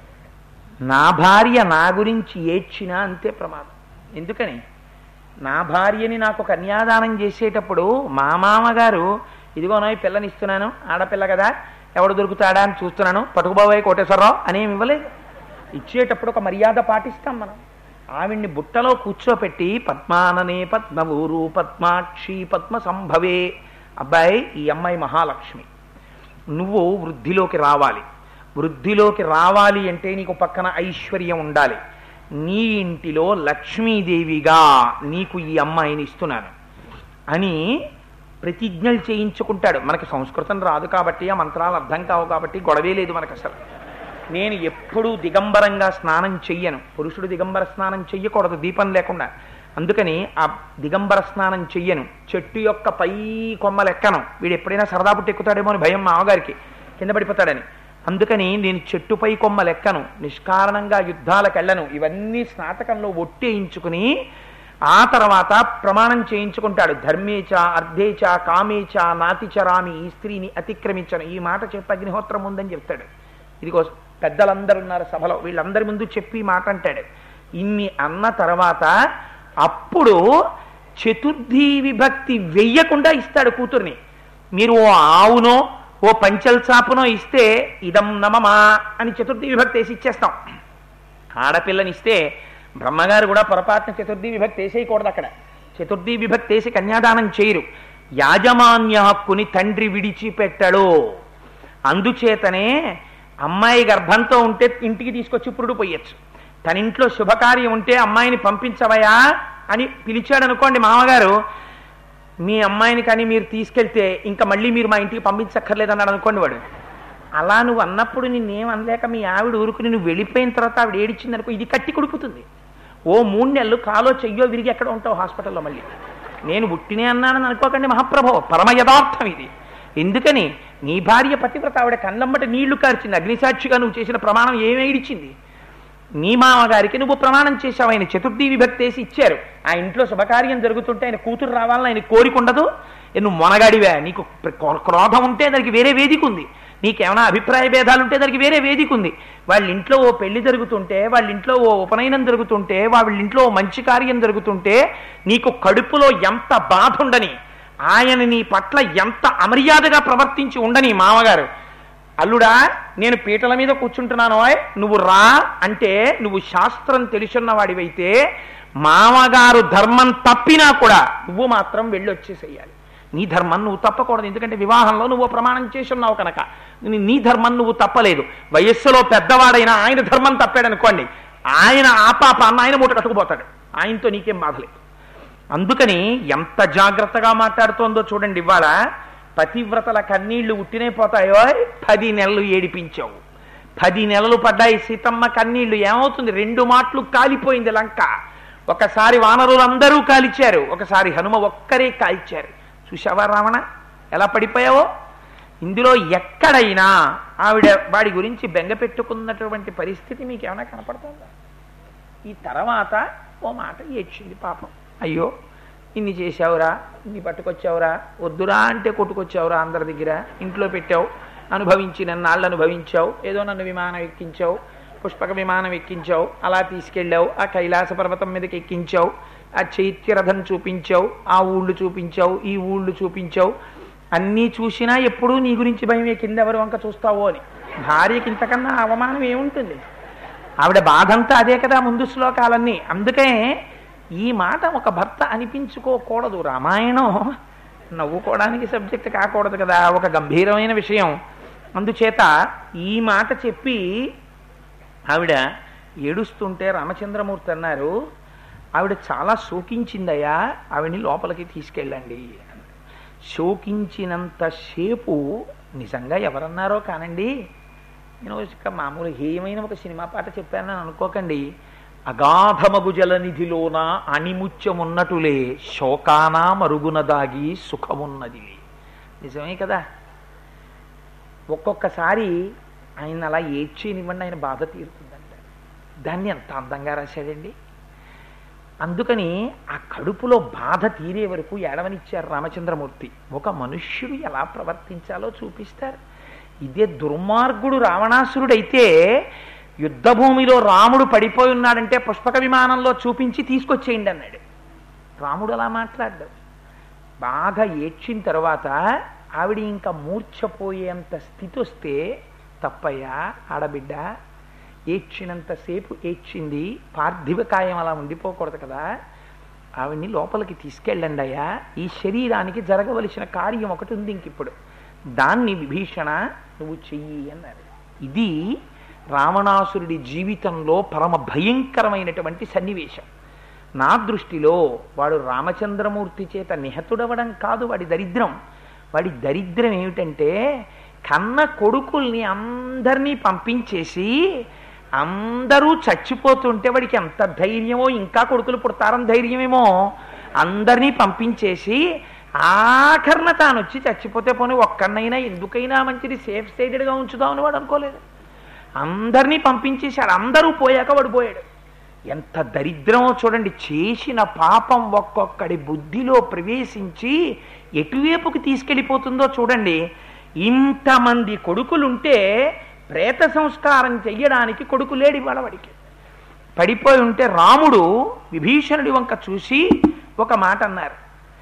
నా భార్య నా గురించి ఏడ్చినా అంతే ప్రమాదం ఎందుకని నా భార్యని నాకు కన్యాదానం చేసేటప్పుడు మా మామగారు ఇదిగోనో ఈ పిల్లనిస్తున్నాను ఆడపిల్ల కదా ఎవడు దొరుకుతాడా అని చూస్తున్నాను పట్టుకుబాబాయ్ కోటేశ్వరరావు అనేమి ఇవ్వలేదు ఇచ్చేటప్పుడు ఒక మర్యాద పాటిస్తాం మనం ఆవిడ్ని బుట్టలో కూర్చోపెట్టి పద్మాననే పద్మవూరు పద్మాక్షి పద్మ సంభవే అబ్బాయి ఈ అమ్మాయి మహాలక్ష్మి నువ్వు వృద్ధిలోకి రావాలి వృద్ధిలోకి రావాలి అంటే నీకు పక్కన ఐశ్వర్యం ఉండాలి నీ ఇంటిలో లక్ష్మీదేవిగా నీకు ఈ అమ్మాయిని ఇస్తున్నాను అని ప్రతిజ్ఞలు చేయించుకుంటాడు మనకి సంస్కృతం రాదు కాబట్టి ఆ మంత్రాలు అర్థం కావు కాబట్టి గొడవే లేదు మనకు అసలు నేను ఎప్పుడూ దిగంబరంగా స్నానం చెయ్యను పురుషుడు దిగంబర స్నానం చెయ్యకూడదు దీపం లేకుండా అందుకని ఆ దిగంబర స్నానం చెయ్యను చెట్టు యొక్క పై కొమ్మలు ఎక్కను వీడు ఎప్పుడైనా సరదా పుట్టి ఎక్కుతాడేమో అని భయం మా మామగారికి కింద పడిపోతాడని అందుకని నేను చెట్టుపై కొమ్మలు ఎక్కను నిష్కారణంగా యుద్ధాలకు వెళ్ళను ఇవన్నీ స్నాతకంలో ఒట్టేయించుకుని ఆ తర్వాత ప్రమాణం చేయించుకుంటాడు ధర్మేచ అర్ధేచ కామేచ నాతిచరామి ఈ స్త్రీని అతిక్రమించను ఈ మాట చెప్పి అగ్నిహోత్రం ఉందని చెప్తాడు ఇదిగో పెద్దలందరూ ఉన్నారు సభలో వీళ్ళందరి ముందు చెప్పి ఈ మాట అంటాడు ఇన్ని అన్న తర్వాత అప్పుడు చతుర్థి విభక్తి వెయ్యకుండా ఇస్తాడు కూతుర్ని మీరు ఓ ఆవునో ఓ పంచల్ చాపునో ఇస్తే ఇదం నమమా అని చతుర్థి విభక్తి వేసి ఇచ్చేస్తాం ఆడపిల్లనిస్తే బ్రహ్మగారు కూడా పొరపాటున చతుర్థి విభక్తి వేసేయకూడదు అక్కడ చతుర్థి విభక్తి వేసి కన్యాదానం చేయరు యాజమాన్య హక్కుని తండ్రి విడిచిపెట్టడు అందుచేతనే అమ్మాయి గర్భంతో ఉంటే ఇంటికి తీసుకొచ్చి పురుడు పోయొచ్చు తన ఇంట్లో శుభకార్యం ఉంటే అమ్మాయిని పంపించవయా అని పిలిచాడు అనుకోండి మామగారు మీ అమ్మాయిని కానీ మీరు తీసుకెళ్తే ఇంకా మళ్ళీ మీరు మా ఇంటికి పంపించక్కర్లేదన్నాడు అనుకోండి వాడు అలా నువ్వు అన్నప్పుడు నిన్నేం అనలేక మీ ఆవిడ ఊరుకుని నువ్వు వెళ్ళిపోయిన తర్వాత ఆవిడ ఏడిచ్చింది అనుకో ఇది కట్టి కుడుకుతుంది ఓ మూడు నెలలు కాలో చెయ్యో విరిగి ఎక్కడ ఉంటావు హాస్పిటల్లో మళ్ళీ నేను పుట్టినే అన్నానని అనుకోకండి మహాప్రభో పరమ యథార్థం ఇది ఎందుకని నీ భార్య పతివ్రత ఆవిడ కన్నమ్మట నీళ్లు కార్చింది అగ్నిసాక్షిగా నువ్వు చేసిన ప్రమాణం ఏమేడిచ్చింది నీ మామగారికి నువ్వు ప్రమాణం చేశావు ఆయన చతుర్థి విభక్తి వేసి ఇచ్చారు ఆ ఇంట్లో శుభకార్యం జరుగుతుంటే ఆయన కూతురు రావాలని ఆయన కోరిక ఉండదు ఏ నువ్వు మొనగాడివే నీకు క్రో- క్రోధం ఉంటే దానికి వేరే వేదిక ఉంది నీకేమైనా అభిప్రాయ భేదాలు ఉంటే దానికి వేరే వేదిక ఉంది వాళ్ళ ఇంట్లో ఓ పెళ్లి జరుగుతుంటే వాళ్ళ ఇంట్లో ఓ ఉపనయనం జరుగుతుంటే వాళ్ళ ఇంట్లో ఓ మంచి కార్యం జరుగుతుంటే నీకు కడుపులో ఎంత బాధ ఉండని ఆయన నీ పట్ల ఎంత అమర్యాదగా ప్రవర్తించి ఉండని మామగారు అల్లుడా నేను పీటల మీద కూర్చుంటున్నాను ఓయ్, నువ్వు రా అంటే నువ్వు శాస్త్రం తెలుసున్న వాడివైతే మామగారు ధర్మం తప్పినా కూడా నువ్వు మాత్రం వెళ్ళి వచ్చేసేయాలి నీ ధర్మం నువ్వు తప్పకూడదు ఎందుకంటే వివాహంలో నువ్వు ప్రమాణం చేసి ఉన్నావు కనుక నీ- నీ ధర్మం నువ్వు తప్పలేదు వయస్సులో పెద్దవాడైన ఆయన ధర్మం తప్పాడు అనుకోండి ఆయన ఆ పాపాన్ని ఆయన మూట కట్టుకుపోతాడు ఆయనతో నీకేం బాధలేదు అందుకని ఎంత జాగ్రత్తగా మాట్లాడుతోందో చూడండి ఇవాళ పతివ్రతల కన్నీళ్లు ఉట్టినే పోతాయో పది నెలలు ఏడిపించావు పది నెలలు పడ్డాయి సీతమ్మ కన్నీళ్లు ఏమవుతుంది రెండు మాటలు కాలిపోయింది లంక ఒకసారి వానరులందరూ కాల్చారు ఒకసారి హనుమ ఒక్కరే కాల్చారు చూసావా రావణ ఎలా పడిపోయావో ఇందులో ఎక్కడైనా ఆవిడ వాడి గురించి బెంగ పెట్టుకున్నటువంటి పరిస్థితి మీకు ఏమైనా కనపడుతుందా ఈ తర్వాత ఓ మాట ఏడ్చింది పాపం అయ్యో ఇన్ని చేశావురా ఇన్ని పట్టుకొచ్చావురా వద్దురా అంటే కొట్టుకొచ్చావురా అందరి దగ్గర ఇంట్లో పెట్టావు అనుభవించి నన్నాళ్ళు అనుభవించావు ఏదో నన్ను విమానం ఎక్కించావు పుష్పక విమానం ఎక్కించావు అలా తీసుకెళ్ళావు ఆ కైలాస పర్వతం మీదకి ఎక్కించావు ఆ చైత్యరథం చూపించావు ఆ ఊళ్ళు చూపించావు ఈ ఊళ్ళు చూపించావు అన్నీ చూసినా ఎప్పుడూ నీ గురించి భయమే కింద ఎవరి వంక చూస్తావో అని భార్యకి ఇంతకన్నా అవమానం ఏముంటుంది ఆవిడ బాధంతా అదే కదా ముందు శ్లోకాలన్నీ అందుకే ఈ మాట ఒక భర్త అనిపించుకోకూడదు రామాయణం నవ్వుకోవడానికి సబ్జెక్ట్ కాకూడదు కదా ఒక గంభీరమైన విషయం అందుచేత ఈ మాట చెప్పి ఆవిడ ఏడుస్తుంటే రామచంద్రమూర్తి అన్నారు ఆవిడ చాలా శోకించిందయ్యా ఆవిడ్ని లోపలికి తీసుకెళ్ళండి అన్నారు. శోకించినంత సేపు నిజంగా ఎవరన్నారో కానండి నేను ఒక మామూలు హేయమైన ఒక సినిమా పాట చెప్పానని అనుకోకండి అగాధమగు జలనిధిలోన అణిముత్యమున్నటులే శోకానా మరుగున దాగి సుఖమున్నదిలే నిజమే కదా ఒక్కొక్కసారి ఆయన అలా ఏడ్చేనివ్వండి ఆయన బాధ తీరుతుందంట దాన్ని ఎంత అందంగా రాశాడండి అందుకని ఆ కడుపులో బాధ తీరే వరకు ఏడవనిచ్చారు రామచంద్రమూర్తి ఒక మనుష్యుడు ఎలా ప్రవర్తించాలో చూపిస్తారు ఇదే దుర్మార్గుడు రావణాసురుడైతే యుద్ధభూమిలో రాముడు పడిపోయి ఉన్నాడంటే పుష్పక విమానంలో చూపించి తీసుకొచ్చేయండి అన్నాడు రాముడు అలా మాట్లాడ్డాడు బాగా ఏడ్చిన తర్వాత ఆవిడ ఇంకా మూర్ఛపోయేంత స్థితి వస్తే తప్పయ్యా ఆడబిడ్డ ఏడ్చినంతసేపు ఏడ్చింది పార్థివ కాయం అలా ఉండిపోకూడదు కదా ఆవిడ్ని లోపలికి తీసుకెళ్ళండి అయ్యా ఈ శరీరానికి జరగవలసిన కార్యం ఒకటి ఉంది ఇంకిప్పుడు దాన్ని విభీషణ నువ్వు చెయ్యి అన్నారు ఇది రావణాసురుడి జీవితంలో పరమ భయంకరమైనటువంటి సన్నివేశం నా దృష్టిలో వాడు రామచంద్రమూర్తి చేత నిహతుడవడం కాదు వాడి దరిద్రం వాడి దరిద్రం ఏమిటంటే కన్న కొడుకుల్ని అందరినీ పంపించేసి అందరూ చచ్చిపోతుంటే వాడికి ఎంత ధైర్యమో ఇంకా కొడుకులు పుడతారని ధైర్యమేమో అందరినీ పంపించేసి ఆఖరణ తాను వచ్చి చచ్చిపోతే పోనీ ఒక్కనైనా ఎందుకైనా మంచిది సేఫ్ సైడెడ్గా ఉంచుదామని వాడు అనుకోలేదు అందరినీ పంపించేశాడు అందరూ పోయాక వాడు పోయాడు ఎంత దరిద్రమో చూడండి చేసిన పాపం ఒక్కొక్కడి బుద్ధిలో ప్రవేశించి ఎటువైపుకి తీసుకెళ్ళిపోతుందో చూడండి ఇంతమంది కొడుకులుంటే ప్రేత సంస్కారం చెయ్యడానికి కొడుకు లేడి వాడవాడికి పడిపోయి ఉంటే రాముడు విభీషణుడి వంక చూసి ఒక మాట అన్నారు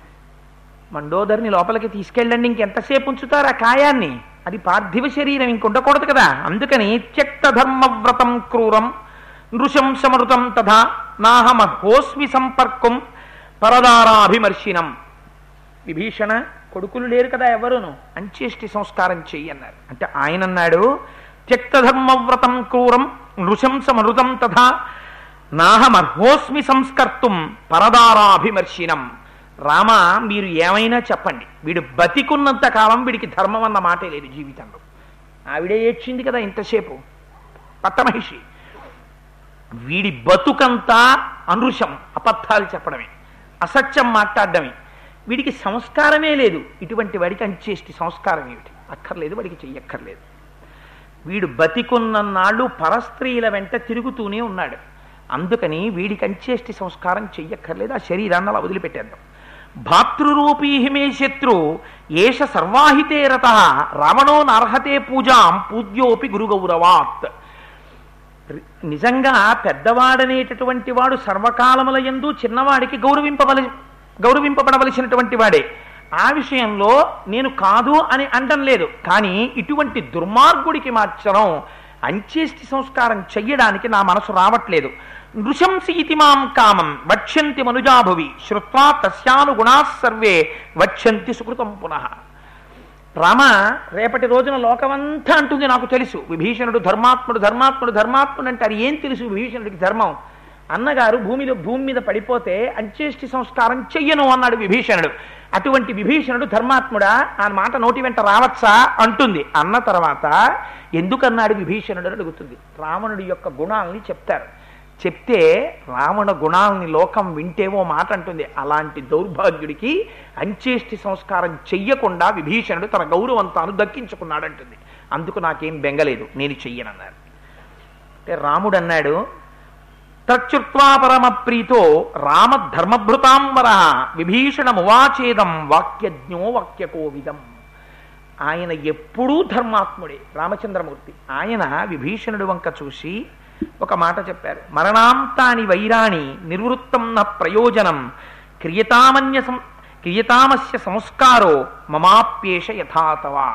మండోదరిని లోపలికి తీసుకెళ్ళండి ఇంకెంతసేపు ఉంచుతారు ఆ కాయాన్ని అది పార్థివ శరీరం ఇంక ఉండకూడదు కదా అందుకని త్యక్త ధర్మవ్రతం క్రూరం నృశం సమృతం తథా నాహమహోస్మి సంపర్కం పరదారాభిమర్శినం విభీషణ కొడుకులు లేరు కదా ఎవరును అంచేష్టి సంస్కారం చెయ్యి అన్నారు అంటే ఆయన అన్నాడు త్యక్తధర్మవ్రతం క్రూరం నృశంసమృతం తథా నాహమర్హోస్మి సంస్కర్తుం పరదారాభిమర్శినం రామ మీరు ఏమైనా చెప్పండి వీడు బతికున్నంత కాలం వీడికి ధర్మం అన్న మాటే లేదు జీవితంలో ఆవిడే ఏడ్చింది కదా ఇంతసేపు పట్టమహిషి వీడి బతుకంతా అనృషం అబద్ధాలు చెప్పడమే అసత్యం మాట్లాడడమే వీడికి సంస్కారమే లేదు ఇటువంటి వాడికి అంచేష్టి సంస్కారం ఏమిటి అక్కర్లేదు వాడికి చెయ్యక్కర్లేదు వీడు బతికున్నన్నాళ్ళు పరస్త్రీల వెంట తిరుగుతూనే ఉన్నాడు అందుకని వీడికి అంచేష్టి సంస్కారం చెయ్యక్కర్లేదు ఆ శరీరాన్ని అలా వదిలిపెట్టేద్దాం భాతృరూపీ మే శత్రు ఏష సర్వాహితే రత రావణో నార్హతే పూజాం పూజ్యోపి గురుగౌరవాత్ నిజంగా పెద్దవాడనేటటువంటి వాడు సర్వకాలముల యందు చిన్నవాడికి గౌరవింపవల గౌరవింపబడవలసినటువంటి వాడే ఆ విషయంలో నేను కాదు అని అంటం లేదు కానీ ఇటువంటి దుర్మార్గుడికి మాత్రం అంచేష్టి సంస్కారం చెయ్యడానికి నా మనసు రావట్లేదు నృశంసి ఇతి మాం కామం వక్ష్యంతి మనుజాభువి శ్రుత్వా తస్యానుగుణా సర్వే వక్ష్యంతి సుకృతం పునః రామ రేపటి రోజున లోకమంతా అంటుంది నాకు తెలుసు విభీషణుడు ధర్మాత్ముడు ధర్మాత్ముడు ధర్మాత్ముడు అంటే అది ఏం తెలుసు విభీషణుడికి ధర్మం అన్నగారు భూమిలో భూమి మీద పడిపోతే అంచేష్టి సంస్కారం చెయ్యను అన్నాడు విభీషణుడు అటువంటి విభీషణుడు ధర్మాత్ముడా ఆ మాట నోటి వెంట రావచ్చా అంటుంది అన్న తర్వాత ఎందుకన్నాడు విభీషణుడు అని అడుగుతుంది రావణుడి యొక్క గుణాలని చెప్తారు చెప్తే రావణ గుణాలని లోకం వింటేవో మాట అంటుంది అలాంటి దౌర్భాగ్యుడికి అంచేష్టి సంస్కారం చెయ్యకుండా విభీషణుడు తన గౌరవం తాను దక్కించుకున్నాడంటుంది అందుకు నాకేం బెంగలేదు నేను చెయ్యనన్నాడు అంటే రాముడు అన్నాడు తచ్చుత్వా పరమ ప్రీతో రామధర్మభృతాంబర విభీషణమువాచేదం వాక్యజ్ఞో వాక్యకోవిదం ఆయన ఎప్పుడూ ధర్మాత్ముడే రామచంద్రమూర్తి ఆయన విభీషణుడు వంక చూసి ఒక మాట చెప్పారు మరణాంతాని వైరాణి నిర్వృత్తం న ప్రయోజనం క్రియతామన్య సం క్రియతామస్య సంస్కారో మమాప్యేష యథాతవా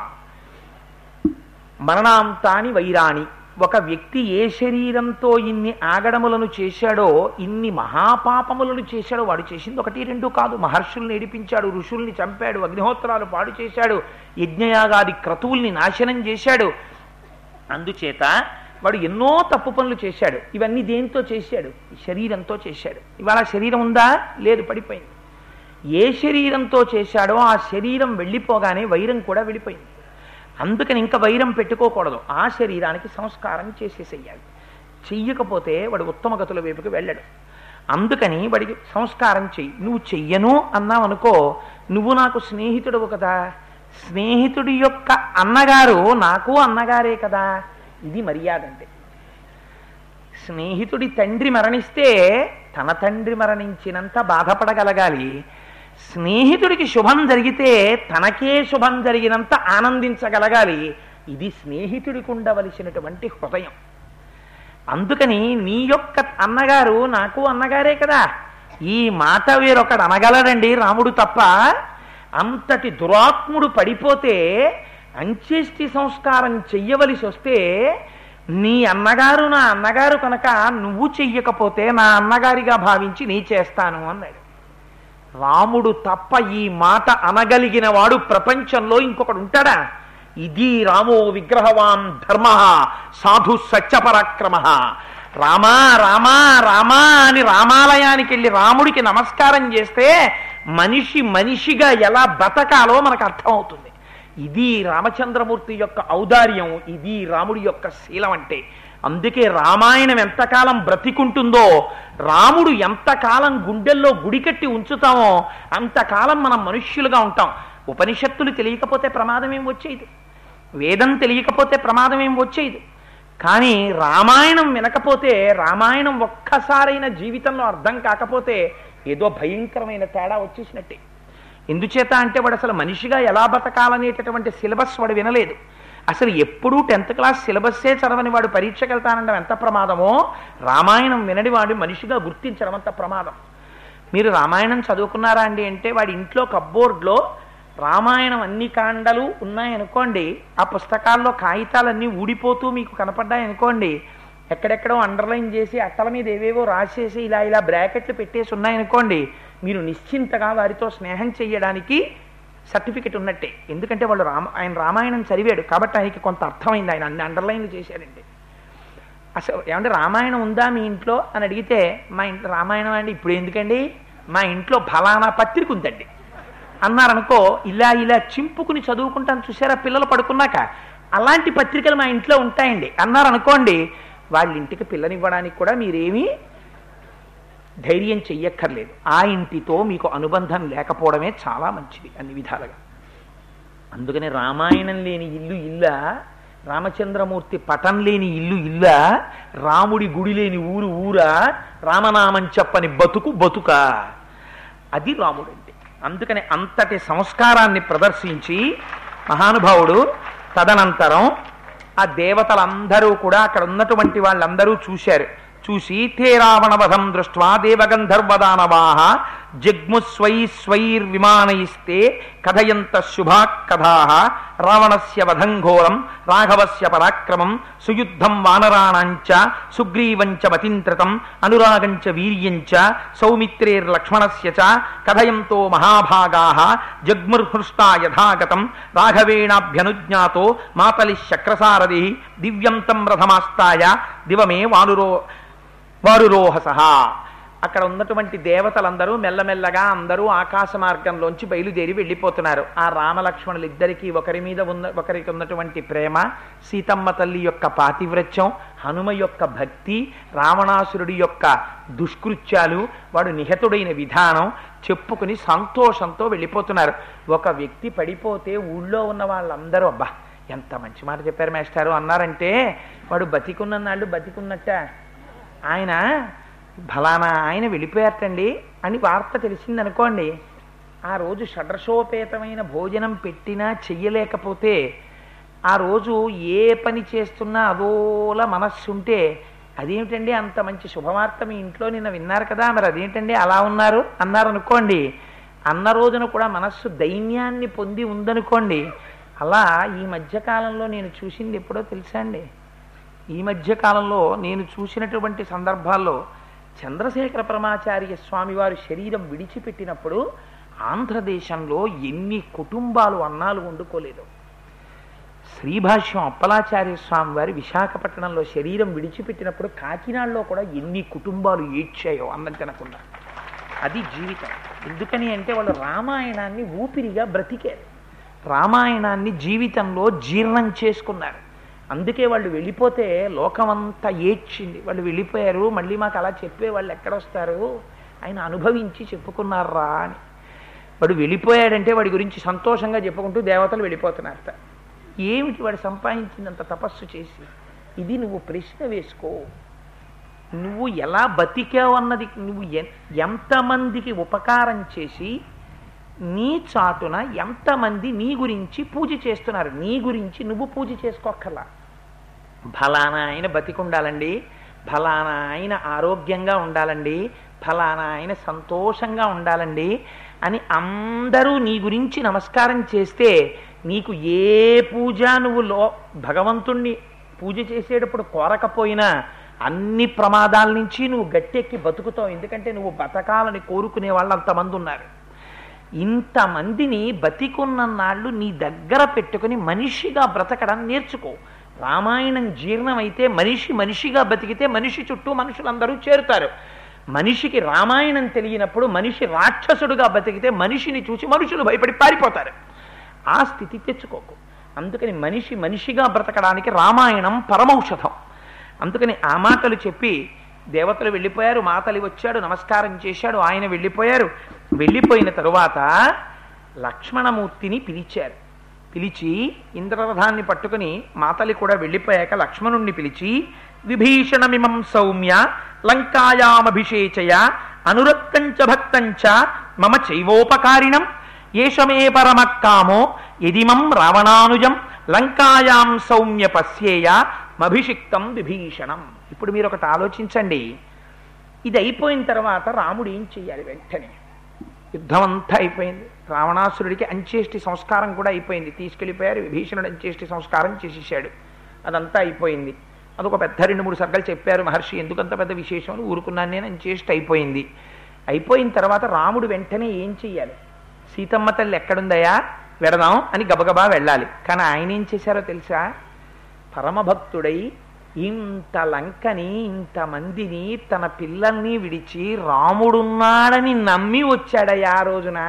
మరణాంతాని వైరాణి ఒక వ్యక్తి ఏ శరీరంతో ఇన్ని ఆగడములను చేశాడో ఇన్ని మహాపాపములను చేశాడో వాడు చేసింది ఒకటి రెండు కాదు మహర్షుల్ని ఏడిపించాడు ఋషుల్ని చంపాడు అగ్నిహోత్రాలు పాడు చేశాడు యజ్ఞయాగాది క్రతువుల్ని నాశనం చేశాడు అందుచేత వాడు ఎన్నో తప్పు పనులు చేశాడు ఇవన్నీ దేంతో చేశాడు ఈ శరీరంతో చేశాడు ఇవాళ శరీరం ఉందా లేదు పడిపోయింది ఏ శరీరంతో చేశాడో ఆ శరీరం వెళ్ళిపోగానే వైరం కూడా వెళ్ళిపోయింది అందుకని ఇంకా వైరం పెట్టుకోకూడదు ఆ శరీరానికి సంస్కారం చేసేసేయాలి చెయ్యకపోతే వాడు ఉత్తమ గతుల వైపుకి వెళ్ళడు అందుకని వాడికి సంస్కారం చెయ్యి నువ్వు చెయ్యను అన్నావు అనుకో నువ్వు నాకు స్నేహితుడవు కదా స్నేహితుడి యొక్క అన్నగారు నాకు అన్నగారే కదా ఇది మర్యాద అంటే స్నేహితుడి తండ్రి మరణిస్తే తన తండ్రి మరణించినంత బాధపడగలగాలి స్నేహితుడికి శుభం జరిగితే తనకే శుభం జరిగినంత ఆనందించగలగాలి ఇది స్నేహితుడికి ఉండవలసినటువంటి హృదయం అందుకని నీ యొక్క అన్నగారు నాకు అన్నగారే కదా ఈ మాట వేరొకడు అనగలడండి రాముడు తప్ప అంతటి దురాత్ముడు పడిపోతే అంత్యేష్టి సంస్కారం చెయ్యవలసి వస్తే నీ అన్నగారు నా అన్నగారు కనుక నువ్వు చెయ్యకపోతే నా అన్నగారిగా భావించి నీ చేస్తాను అన్నాడు రాముడు తప్ప ఈ మాట అనగలిగిన వాడు ప్రపంచంలో ఇంకొకడు ఉంటాడా ఇది రామో విగ్రహవాన్ ధర్మ సాధు సత్యపరాక్రమ రామా రామా రామా అని రామాలయానికి వెళ్ళి రాముడికి నమస్కారం చేస్తే మనిషి మనిషిగా ఎలా బతకాలో మనకు అర్థమవుతుంది ఇది రామచంద్రమూర్తి యొక్క ఔదార్యం ఇది రాముడి యొక్క శీలం అంటే అందుకే రామాయణం ఎంతకాలం బ్రతికుంటుందో రాముడు ఎంతకాలం గుండెల్లో గుడి కట్టి ఉంచుతామో అంతకాలం మనం మనుష్యులుగా ఉంటాం ఉపనిషత్తులు తెలియకపోతే ప్రమాదం ఏం వచ్చేది వేదం తెలియకపోతే ప్రమాదం ఏం వచ్చేది కానీ రామాయణం వినకపోతే రామాయణం ఒక్కసారైన జీవితంలో అర్థం కాకపోతే ఏదో భయంకరమైన తేడా వచ్చేసినట్టే ఎందుచేత అంటే వాడు అసలు మనిషిగా ఎలా బతకాలనేటటువంటి సిలబస్ వాడు వినలేదు అసలు ఎప్పుడూ టెన్త్ క్లాస్ సిలబస్సే చదవని వాడు పరీక్షకు వెళ్తానండం ఎంత ప్రమాదమో రామాయణం వినడి వాడు మనిషిగా గుర్తించడం అంత ప్రమాదం మీరు రామాయణం చదువుకున్నారా అండి అంటే వాడి ఇంట్లో కబ్బోర్డ్లో రామాయణం అన్ని కాండలు ఉన్నాయనుకోండి ఆ పుస్తకాల్లో కాగితాలన్నీ ఊడిపోతూ మీకు కనపడ్డాయనుకోండి ఎక్కడెక్కడో అండర్లైన్ చేసి అట్టల మీద ఏవేవో రాసేసి ఇలా ఇలా బ్రాకెట్లు పెట్టేసి ఉన్నాయనుకోండి మీరు నిశ్చింతగా వారితో స్నేహం చేయడానికి సర్టిఫికెట్ ఉన్నట్టే ఎందుకంటే వాళ్ళు రామ ఆయన రామాయణం చదివాడు కాబట్టి ఆయనకి కొంత అర్థమైంది ఆయన అన్ని అండర్లైన్లు చేశాడండి అసలు ఏమంటే రామాయణం ఉందా మీ ఇంట్లో అని అడిగితే మా ఇంట్లో రామాయణం అండి ఇప్పుడు ఎందుకండి మా ఇంట్లో ఫలానా పత్రిక ఉందండి అన్నారనుకో ఇలా ఇలా చింపుకుని చదువుకుంటాను చూసారా పిల్లలు పడుకున్నాక అలాంటి పత్రికలు మా ఇంట్లో ఉంటాయండి అన్నారనుకోండి వాళ్ళ ఇంటికి పిల్లనివ్వడానికి కూడా మీరేమీ ధైర్యం చెయ్యక్కర్లేదు ఆ ఇంటితో మీకు అనుబంధం లేకపోవడమే చాలా మంచిది అన్ని విధాలుగా అందుకని రామాయణం లేని ఇల్లు ఇల్లా రామచంద్రమూర్తి పటం లేని ఇల్లు ఇల్లా రాముడి గుడి లేని ఊరు ఊరా రామనామం చెప్పని బతుకు బతుక అది రాముడు అంటే అందుకని అంతటి సంస్కారాన్ని ప్రదర్శించి మహానుభావుడు తదనంతరం ఆ దేవతలందరూ కూడా అక్కడ ఉన్నటువంటి వాళ్ళందరూ చూశారు చూసి తే రావణవధం దృష్ట్వా దేవగంధర్వదానవాహ జగ్ముస్వై స్వైర్విమానయిస్తే కథయంత శుభా కథా రావణస్య వధం ఘోరం రాఘవస్య పరాక్రమం సుయుద్ధం వానరాణాంచ సుగ్రీవంచ మతింత్రితం అనురాగంచ వీర్యంచ సౌమిత్రేర్లక్ష్మణస్య చ కథయంతో మహాభాగా జగ్ముర్హృష్టా యథాగతం రాఘవేణాభ్యనుజ్ఞాతో మాతలి శక్రసారథి దివ్యం తం రథమాస్తాయ దివమే వానురో వారురోహస అక్కడ ఉన్నటువంటి దేవతలందరూ మెల్లమెల్లగా అందరూ ఆకాశ మార్గంలోంచి బయలుదేరి వెళ్ళిపోతున్నారు ఆ రామలక్ష్మణులు ఇద్దరికి ఒకరి మీద ఉన్న ఒకరికి ఉన్నటువంటి ప్రేమ సీతమ్మ తల్లి యొక్క పాతివ్రత్యం హనుమ యొక్క భక్తి రావణాసురుడి యొక్క దుష్కృత్యాలు వాడు నిహతుడైన విధానం చెప్పుకుని సంతోషంతో వెళ్ళిపోతున్నారు ఒక వ్యక్తి పడిపోతే ఊళ్ళో ఉన్న వాళ్ళందరూ అబ్బా ఎంత మంచి మాట చెప్పారు మేస్టారు అన్నారంటే వాడు బతికున్న నాళ్ళు బతికున్నట్ట ఆయన ఫలానా ఆయన వెళ్ళిపోయారటండి అని వార్త తెలిసిందనుకోండి ఆ రోజు షడ్రశోపేతమైన భోజనం పెట్టినా చెయ్యలేకపోతే ఆ రోజు ఏ పని చేస్తున్నా అదోలా మనస్సు ఉంటే అదేమిటండి అంత మంచి శుభవార్త మీ ఇంట్లో నిన్న విన్నారు కదా మరి అదేంటండి అలా ఉన్నారు అన్నారు అనుకోండి అన్న రోజున కూడా మనస్సు దైన్యాన్ని పొంది ఉందనుకోండి అలా ఈ మధ్యకాలంలో నేను చూసింది ఎప్పుడో తెలుసా అండి ఈ మధ్య కాలంలో నేను చూసినటువంటి సందర్భాల్లో చంద్రశేఖర పరమాచార్య స్వామి వారి శరీరం విడిచిపెట్టినప్పుడు ఆంధ్రదేశంలో ఎన్ని కుటుంబాలు అన్నాలు వండుకోలేదు శ్రీభాష్యం అప్పలాచార్య స్వామి వారి విశాఖపట్నంలో శరీరం విడిచిపెట్టినప్పుడు కాకినాడలో కూడా ఎన్ని కుటుంబాలు ఏడ్చాయో అన్నం తినకుండా అది జీవితం ఎందుకని అంటే వాళ్ళు రామాయణాన్ని ఊపిరిగా బ్రతికారు రామాయణాన్ని జీవితంలో జీర్ణం చేసుకున్నారు అందుకే వాళ్ళు వెళ్ళిపోతే లోకమంతా ఏడ్చింది వాళ్ళు వెళ్ళిపోయారు మళ్ళీ మాకు అలా చెప్పే వాళ్ళు ఎక్కడొస్తారు ఆయన అనుభవించి చెప్పుకున్నారా అని వాడు వెళ్ళిపోయాడంటే వాడి గురించి సంతోషంగా చెప్పుకుంటూ దేవతలు వెళ్ళిపోతున్నారట ఏమిటి వాడు సంపాదించినంత తపస్సు చేసి ఇది నువ్వు ప్రశ్న వేసుకో నువ్వు ఎలా బతికావు అన్నది నువ్వు ఎన్- ఎంతమందికి ఉపకారం చేసి నీ చాటున ఎంతమంది నీ గురించి పూజ చేస్తున్నారు నీ గురించి నువ్వు పూజ చేసుకోక్కర్లా ఫలానా ఆయన బతికుండాలండి ఫలానా ఆయన ఆరోగ్యంగా ఉండాలండి ఫలానా ఆయన సంతోషంగా ఉండాలండి అని అందరూ నీ గురించి నమస్కారం చేస్తే నీకు ఏ పూజ నువ్వు లో భగవంతుణ్ణి పూజ చేసేటప్పుడు కోరకపోయినా అన్ని ప్రమాదాల నుంచి నువ్వు గట్టెక్కి బతుకుతావు ఎందుకంటే నువ్వు బతకాలని కోరుకునే వాళ్ళు అంతమంది ఉన్నారు ఇంతమందిని బతికున్న నాళ్ళు నీ దగ్గర పెట్టుకుని మనిషిగా బ్రతకడం నేర్చుకో రామాయణం జీర్ణమైతే మనిషి మనిషిగా బతికితే మనిషి చుట్టూ మనుషులందరూ చేరుతారు మనిషికి రామాయణం తెలియనప్పుడు మనిషి రాక్షసుడుగా బతికితే మనిషిని చూసి మనుషులు భయపడి పారిపోతారు ఆ స్థితి తెచ్చుకోకు అందుకని మనిషి మనిషిగా బ్రతకడానికి రామాయణం పరమౌషధం అందుకని ఆ మాటలు చెప్పి దేవతలు వెళ్ళిపోయారు మాతలి వచ్చాడు నమస్కారం చేశాడు ఆయన వెళ్ళిపోయారు వెళ్ళిపోయిన తరువాత లక్ష్మణమూర్తిని పిలిచారు పిలిచి ఇంద్రరథాన్ని పట్టుకుని మాతలి కూడా వెళ్ళిపోయాక లక్ష్మణుణ్ణి పిలిచి విభీషణమిమం సౌమ్య లంకాయామభిషేచయ అనురక్తంచ భక్తంచ మమ చైవోపకారిణం ఏషమే పరమక్కామో యదిమం రావణానుజం లంకాయాం సౌమ్య పశ్యేయ మభిషిక్తం విభీషణం ఇప్పుడు మీరు ఒకటి ఆలోచించండి ఇది అయిపోయిన తర్వాత రాముడు ఏం చెయ్యాలి వెంటనే యుద్ధం అంతా అయిపోయింది రావణాసురుడికి అంచేష్టి సంస్కారం కూడా అయిపోయింది తీసుకెళ్ళిపోయారు విభీషణుడు అంచేష్టి సంస్కారం చేసేసాడు అదంతా అయిపోయింది అదొక పెద్ద రెండు మూడు సర్గలు చెప్పారు మహర్షి ఎందుకంత పెద్ద విశేషం అని ఊరుకున్నాను నేను అంచేష్టి అయిపోయింది అయిపోయిన తర్వాత రాముడు వెంటనే ఏం చెయ్యాలి సీతమ్మ తల్లి ఎక్కడుందయా వెడదాం అని గబగబా వెళ్ళాలి కానీ ఆయన ఏం చేశారో తెలుసా పరమభక్తుడై ఇంత లంకని ఇంతమందిని తన పిల్లల్ని విడిచి రాముడున్నాడని నమ్మి వచ్చాడయ్యా ఆ రోజున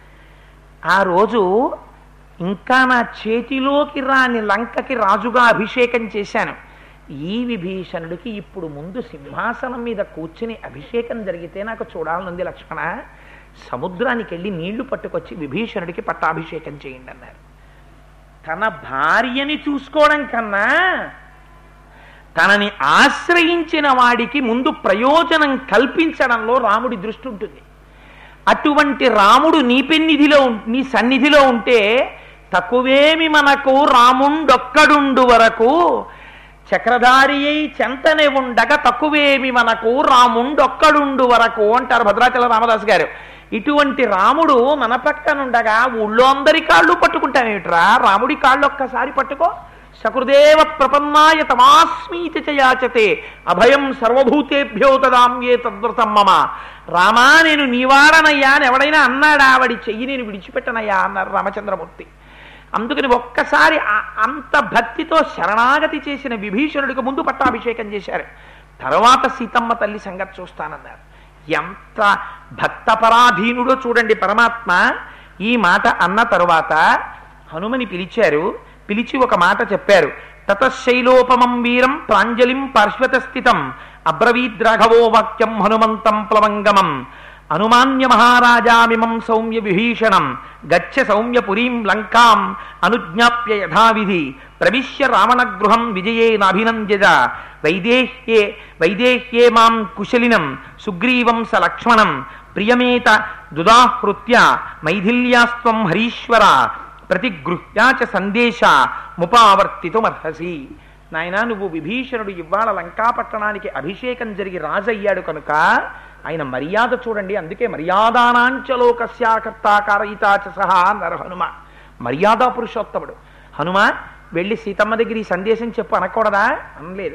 ఆ రోజు ఇంకా నా చేతిలోకి రాని లంకకి రాజుగా అభిషేకం చేశాను ఈ విభీషణుడికి ఇప్పుడు ముందు సింహాసనం మీద కూర్చుని అభిషేకం జరిగితే నాకు చూడాలనుంది లక్ష్మణ సముద్రానికి వెళ్ళి నీళ్లు పట్టుకొచ్చి విభీషణుడికి పట్టాభిషేకం చేయండి అన్నారు తన భార్యని చూసుకోవడం కన్నా తనని ఆశ్రయించిన వాడికి ముందు ప్రయోజనం కల్పించడంలో రాముడి దృష్టి ఉంటుంది అటువంటి రాముడు నీ పెన్నిధిలో ఉం- నీ సన్నిధిలో ఉంటే తక్కువేమి మనకు రాముండొక్కడుండు వరకు చక్రధారి అయి చెంతనే ఉండగా తక్కువేమి మనకు రాముండొక్కడుండు వరకు అంటారు భద్రాచల రామదాస్ గారు ఇటువంటి రాముడు మన పక్కనుండగా ఊళ్ళో అందరి కాళ్ళు పట్టుకుంటామేమిట్రా రాముడి కాళ్ళు ఒక్కసారి పట్టుకో సకృదేవ ప్రపన్నాయ తమాస్మీతి చ యాచతే అభయం సర్వభూతేభ్యో తదామ్యే తద్వ్రతం మమ రామా నేను నీవాడనయ్యా అని ఎవడైనా అన్నాడా ఆవిడి చెయ్యి నేను విడిచిపెట్టనయ్యా అన్నారు రామచంద్రమూర్తి అందుకని ఒక్కసారి ఆ- అంత భక్తితో శరణాగతి చేసిన విభీషణుడికి ముందు పట్టాభిషేకం చేశారు తర్వాత సీతమ్మ తల్లి సంగతి చూస్తానన్నారు ఎంత భక్తపరాధీనుడో చూడండి పరమాత్మ ఈ మాట అన్న తరువాత హనుమని పిలిచారు పిలిచి ఒక మాట చెప్పారు తతశైలోపమం వీరం ప్రాంజలిం పార్శ్వత స్థితం అబ్రవీద్రాఘవో వాక్యం హనుమంతం ప్లవంగమం అనుమాన్య మహారాజామిమం సౌమ్య విభీషణం గచ్చ సౌమ్య పురీం లంకాం అనుజ్ఞాప్య యథావిధి ప్రవిశ్య రావణగృహం విజయేనాభినంద్యజ వైదేహ్యే వైదేహ్యే మాం కుశలినం సుగ్రీవం స లక్ష్మణం ప్రియమేత దుదాహృత్య మైథిల్యాస్త్వం హరీశ్వర ప్రతిగృహ్యాచ సందేశ ముపావర్తితుమర్హసి నాయన నువ్వు విభీషణుడు ఇవాళ లంకాపట్టణానికి అభిషేకం జరిగి రాజయ్యాడు కనుక ఆయన మర్యాద చూడండి అందుకే మర్యాదానాంచలోకస్యాకర్తాకారయితాచ సహా అన్నారు హనుమ మర్యాదా పురుషోత్తముడు హనుమ వెళ్ళి సీతమ్మ దగ్గర ఈ సందేశం చెప్పు అనకూడదా అనలేదు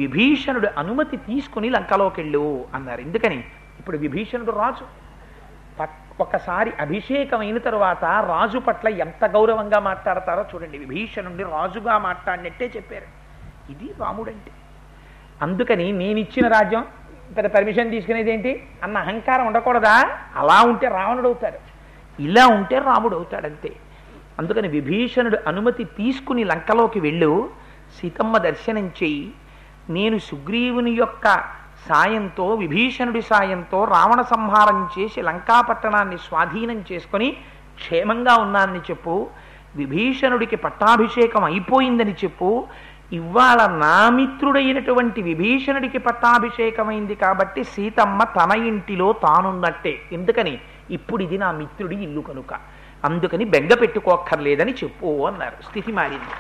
విభీషణుడు అనుమతి తీసుకుని లంకలోకి వెళ్ళు అన్నారు ఎందుకని ఇప్పుడు విభీషణుడు రాజు పక్- ఒకసారి అభిషేకం అయిన తరువాత రాజు పట్ల ఎంత గౌరవంగా మాట్లాడతారో చూడండి విభీషణుడిని రాజుగా మాట్లాడినట్టే చెప్పారు ఇది రాముడంటే అందుకని నేను ఇచ్చిన రాజ్యం పెద్ద పర్మిషన్ తీసుకునేది ఏంటి అన్న అహంకారం ఉండకూడదా అలా ఉంటే రావణుడు అవుతాడు ఇలా ఉంటే రాముడు అవుతాడు అంతే అందుకని విభీషణుడు అనుమతి తీసుకుని లంకలోకి వెళ్ళు సీతమ్మ దర్శనం చెయ్యి నేను సుగ్రీవుని యొక్క సాయంతో విభీషణుడి సాయంతో రావణ సంహారం చేసి లంకాపట్టణాన్ని స్వాధీనం చేసుకొని క్షేమంగా ఉన్నానని చెప్పు విభీషణుడికి పట్టాభిషేకం అయిపోయిందని చెప్పు ఇవాళ నా మిత్రుడైనటువంటి విభీషణుడికి పట్టాభిషేకమైంది కాబట్టి సీతమ్మ తన ఇంటిలో తానున్నట్టే ఎందుకని ఇప్పుడు ఇది నా మిత్రుడి ఇల్లు కనుక అందుకని బెంగ పెట్టుకోక్కర్లేదని చెప్పు అన్నారు స్థితి మారింది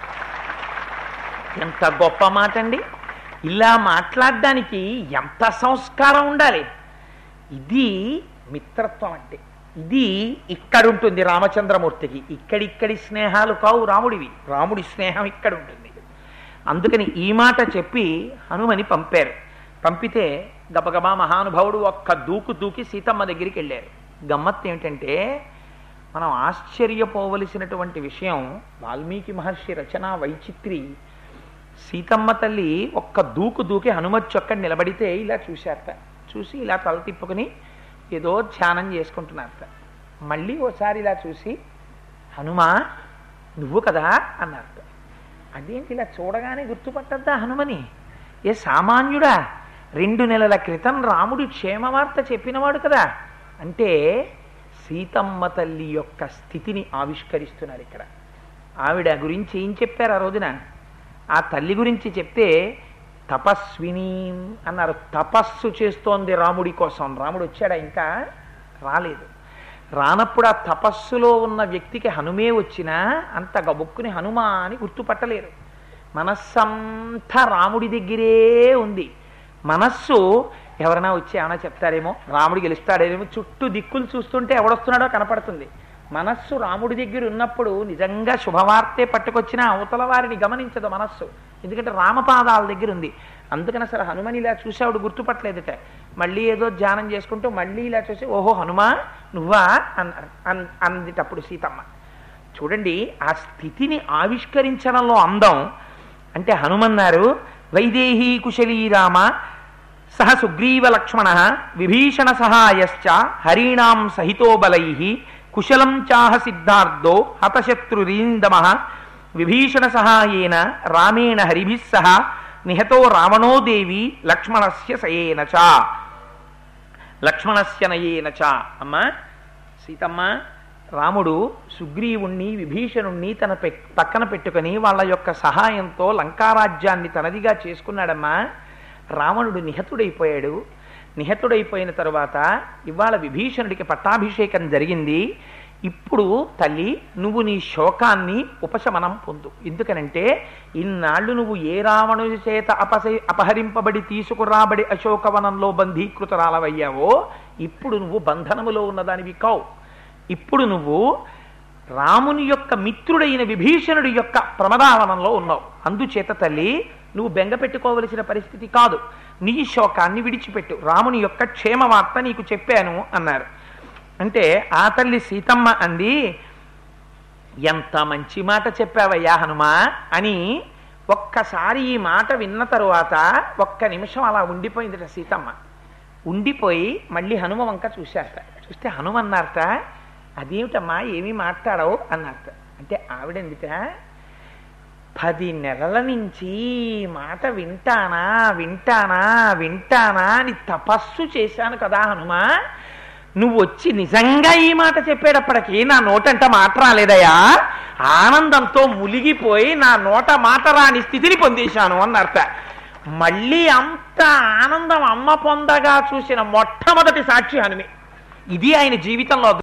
ఎంత గొప్ప మాట అండి ఇలా మాట్లాడడానికి ఎంత సంస్కారం ఉండాలి ఇది మిత్రత్వం అంటే ఇది ఇక్కడ ఉంటుంది రామచంద్రమూర్తికి ఇక్కడిక్కడి స్నేహాలు కావు రాముడివి రాముడి స్నేహం ఇక్కడ ఉంటుంది అందుకని ఈ మాట చెప్పి హనుమని పంపారు పంపితే గబగబా మహానుభావుడు ఒక్క దూకు దూకి సీతమ్మ దగ్గరికి వెళ్ళారు గమ్మత్తు ఏమిటంటే మనం ఆశ్చర్యపోవలసినటువంటి విషయం వాల్మీకి మహర్షి రచన వైచిత్రి సీతమ్మ తల్లి ఒక్క దూకు దూకి హనుమత్ చొక్క నిలబడితే ఇలా చూశారట చూసి ఇలా తల తిప్పుకుని ఏదో ధ్యానం చేసుకుంటున్నారట మళ్ళీ ఓసారి ఇలా చూసి హనుమా నువ్వు కదా అన్నారట అదేంటి ఇలా చూడగానే గుర్తుపట్టద్దా హనుమని ఏ సామాన్యుడా రెండు నెలల క్రితం రాముడు క్షేమవార్త చెప్పినవాడు కదా అంటే సీతమ్మ తల్లి యొక్క స్థితిని ఆవిష్కరిస్తున్నారు ఇక్కడ ఆవిడ గురించి ఏం చెప్పారు ఆ రోజున ఆ తల్లి గురించి చెప్తే తపస్విని అన్నారు తపస్సు చేస్తోంది రాముడి కోసం రాముడు వచ్చాడా ఇంకా రాలేదు రానప్పుడు ఆ తపస్సులో ఉన్న వ్యక్తికి హనుమే వచ్చినా అంత గబుక్కుని హనుమా అని గుర్తుపట్టలేరు మనస్సంతా రాముడి దగ్గరే ఉంది మనస్సు ఎవరైనా వచ్చి ఏమైనా చెప్తారేమో రాముడు గెలుస్తాడేమో చుట్టూ దిక్కులు చూస్తుంటే ఎవడొస్తున్నాడో కనపడుతుంది మనస్సు రాముడి దగ్గర ఉన్నప్పుడు నిజంగా శుభవార్తే పట్టుకొచ్చినా అవతల వారిని గమనించదు మనస్సు ఎందుకంటే రామపాదాల దగ్గర ఉంది అందుకని అసలు హనుమని ఇలా చూసావుడు గుర్తుపట్టలేదట మళ్ళీ ఏదో ధ్యానం చేసుకుంటూ మళ్ళీ ఇలా చూసి ఓహో హనుమా నువ్వా అన్నారు అన్ అందిటప్పుడు సీతమ్మ చూడండి ఆ స్థితిని ఆవిష్కరించడంలో అందం అంటే హనుమన్నారు వైదేహీ కుశలీ రామ సహ సుగ్రీవ లక్ష్మణ విభీషణ సహాయశ్చ హరీణాం సహితో బలై కుశలం చాహ సిద్ధార్థో హతశత్రురీందమ విభీషణ సహాయేన రామేణ హరిభిः సహ నిహతో రావణో దేవి లక్ష్మణస్య సయేన చ లక్ష్మణస్య నయేన చ అమ్మ సీతమ్మ రాముడు సుగ్రీవుణ్ణి విభీషణుణ్ణి తన పె పక్కన పెట్టుకొని వాళ్ళ యొక్క సహాయంతో లంకారాజ్యాన్ని తనదిగా చేసుకున్నాడమ్మా రావణుడు నిహతుడైపోయాడు నిహతుడైపోయిన తరువాత ఇవాళ విభీషణుడికి పట్టాభిషేకం జరిగింది ఇప్పుడు తల్లి నువ్వు నీ శోకాన్ని ఉపశమనం పొందు ఎందుకనంటే ఇన్నాళ్ళు నువ్వు ఏ రావణుడి చేత అపస అపహరింపబడి తీసుకురాబడి అశోకవనంలో బంధీకృతరాలవయ్యావో ఇప్పుడు నువ్వు బంధనములో ఉన్నదానివి కావు ఇప్పుడు నువ్వు రాముని యొక్క మిత్రుడైన విభీషణుడి యొక్క ప్రమదావనంలో ఉన్నావు అందుచేత తల్లి నువ్వు బెంగ పెట్టుకోవలసిన పరిస్థితి కాదు నీ శోకాన్ని విడిచిపెట్టు రాముని యొక్క క్షేమ వార్త నీకు చెప్పాను అన్నారు అంటే ఆ తల్లి సీతమ్మ అంది ఎంత మంచి మాట చెప్పావయ్యా హనుమా అని ఒక్కసారి ఈ మాట విన్న తరువాత ఒక్క నిమిషం అలా ఉండిపోయిందిట సీతమ్మ ఉండిపోయి మళ్ళీ హనుమ వంక చూశారట చూస్తే హనుమ అన్నారట అదేమిటమ్మా ఏమీ మాట్లాడవు అన్నారట అంటే ఆవిడెందుక పది నెలల నుంచి ఈ మాట వింటానా వింటానా వింటానా అని తపస్సు చేశాను కదా హనుమా నువ్వు వచ్చి నిజంగా ఈ మాట చెప్పేటప్పటికి నా నోటంట మాట రాలేదయా ఆనందంతో ములిగిపోయి నా నోట మాట రాని స్థితిని పొందేశాను అన్నర్థ మళ్ళీ అంత ఆనందం అమ్మ పొందగా చూసిన మొట్టమొదటి సాక్షి హనుమి ఇది ఆయన జీవితంలో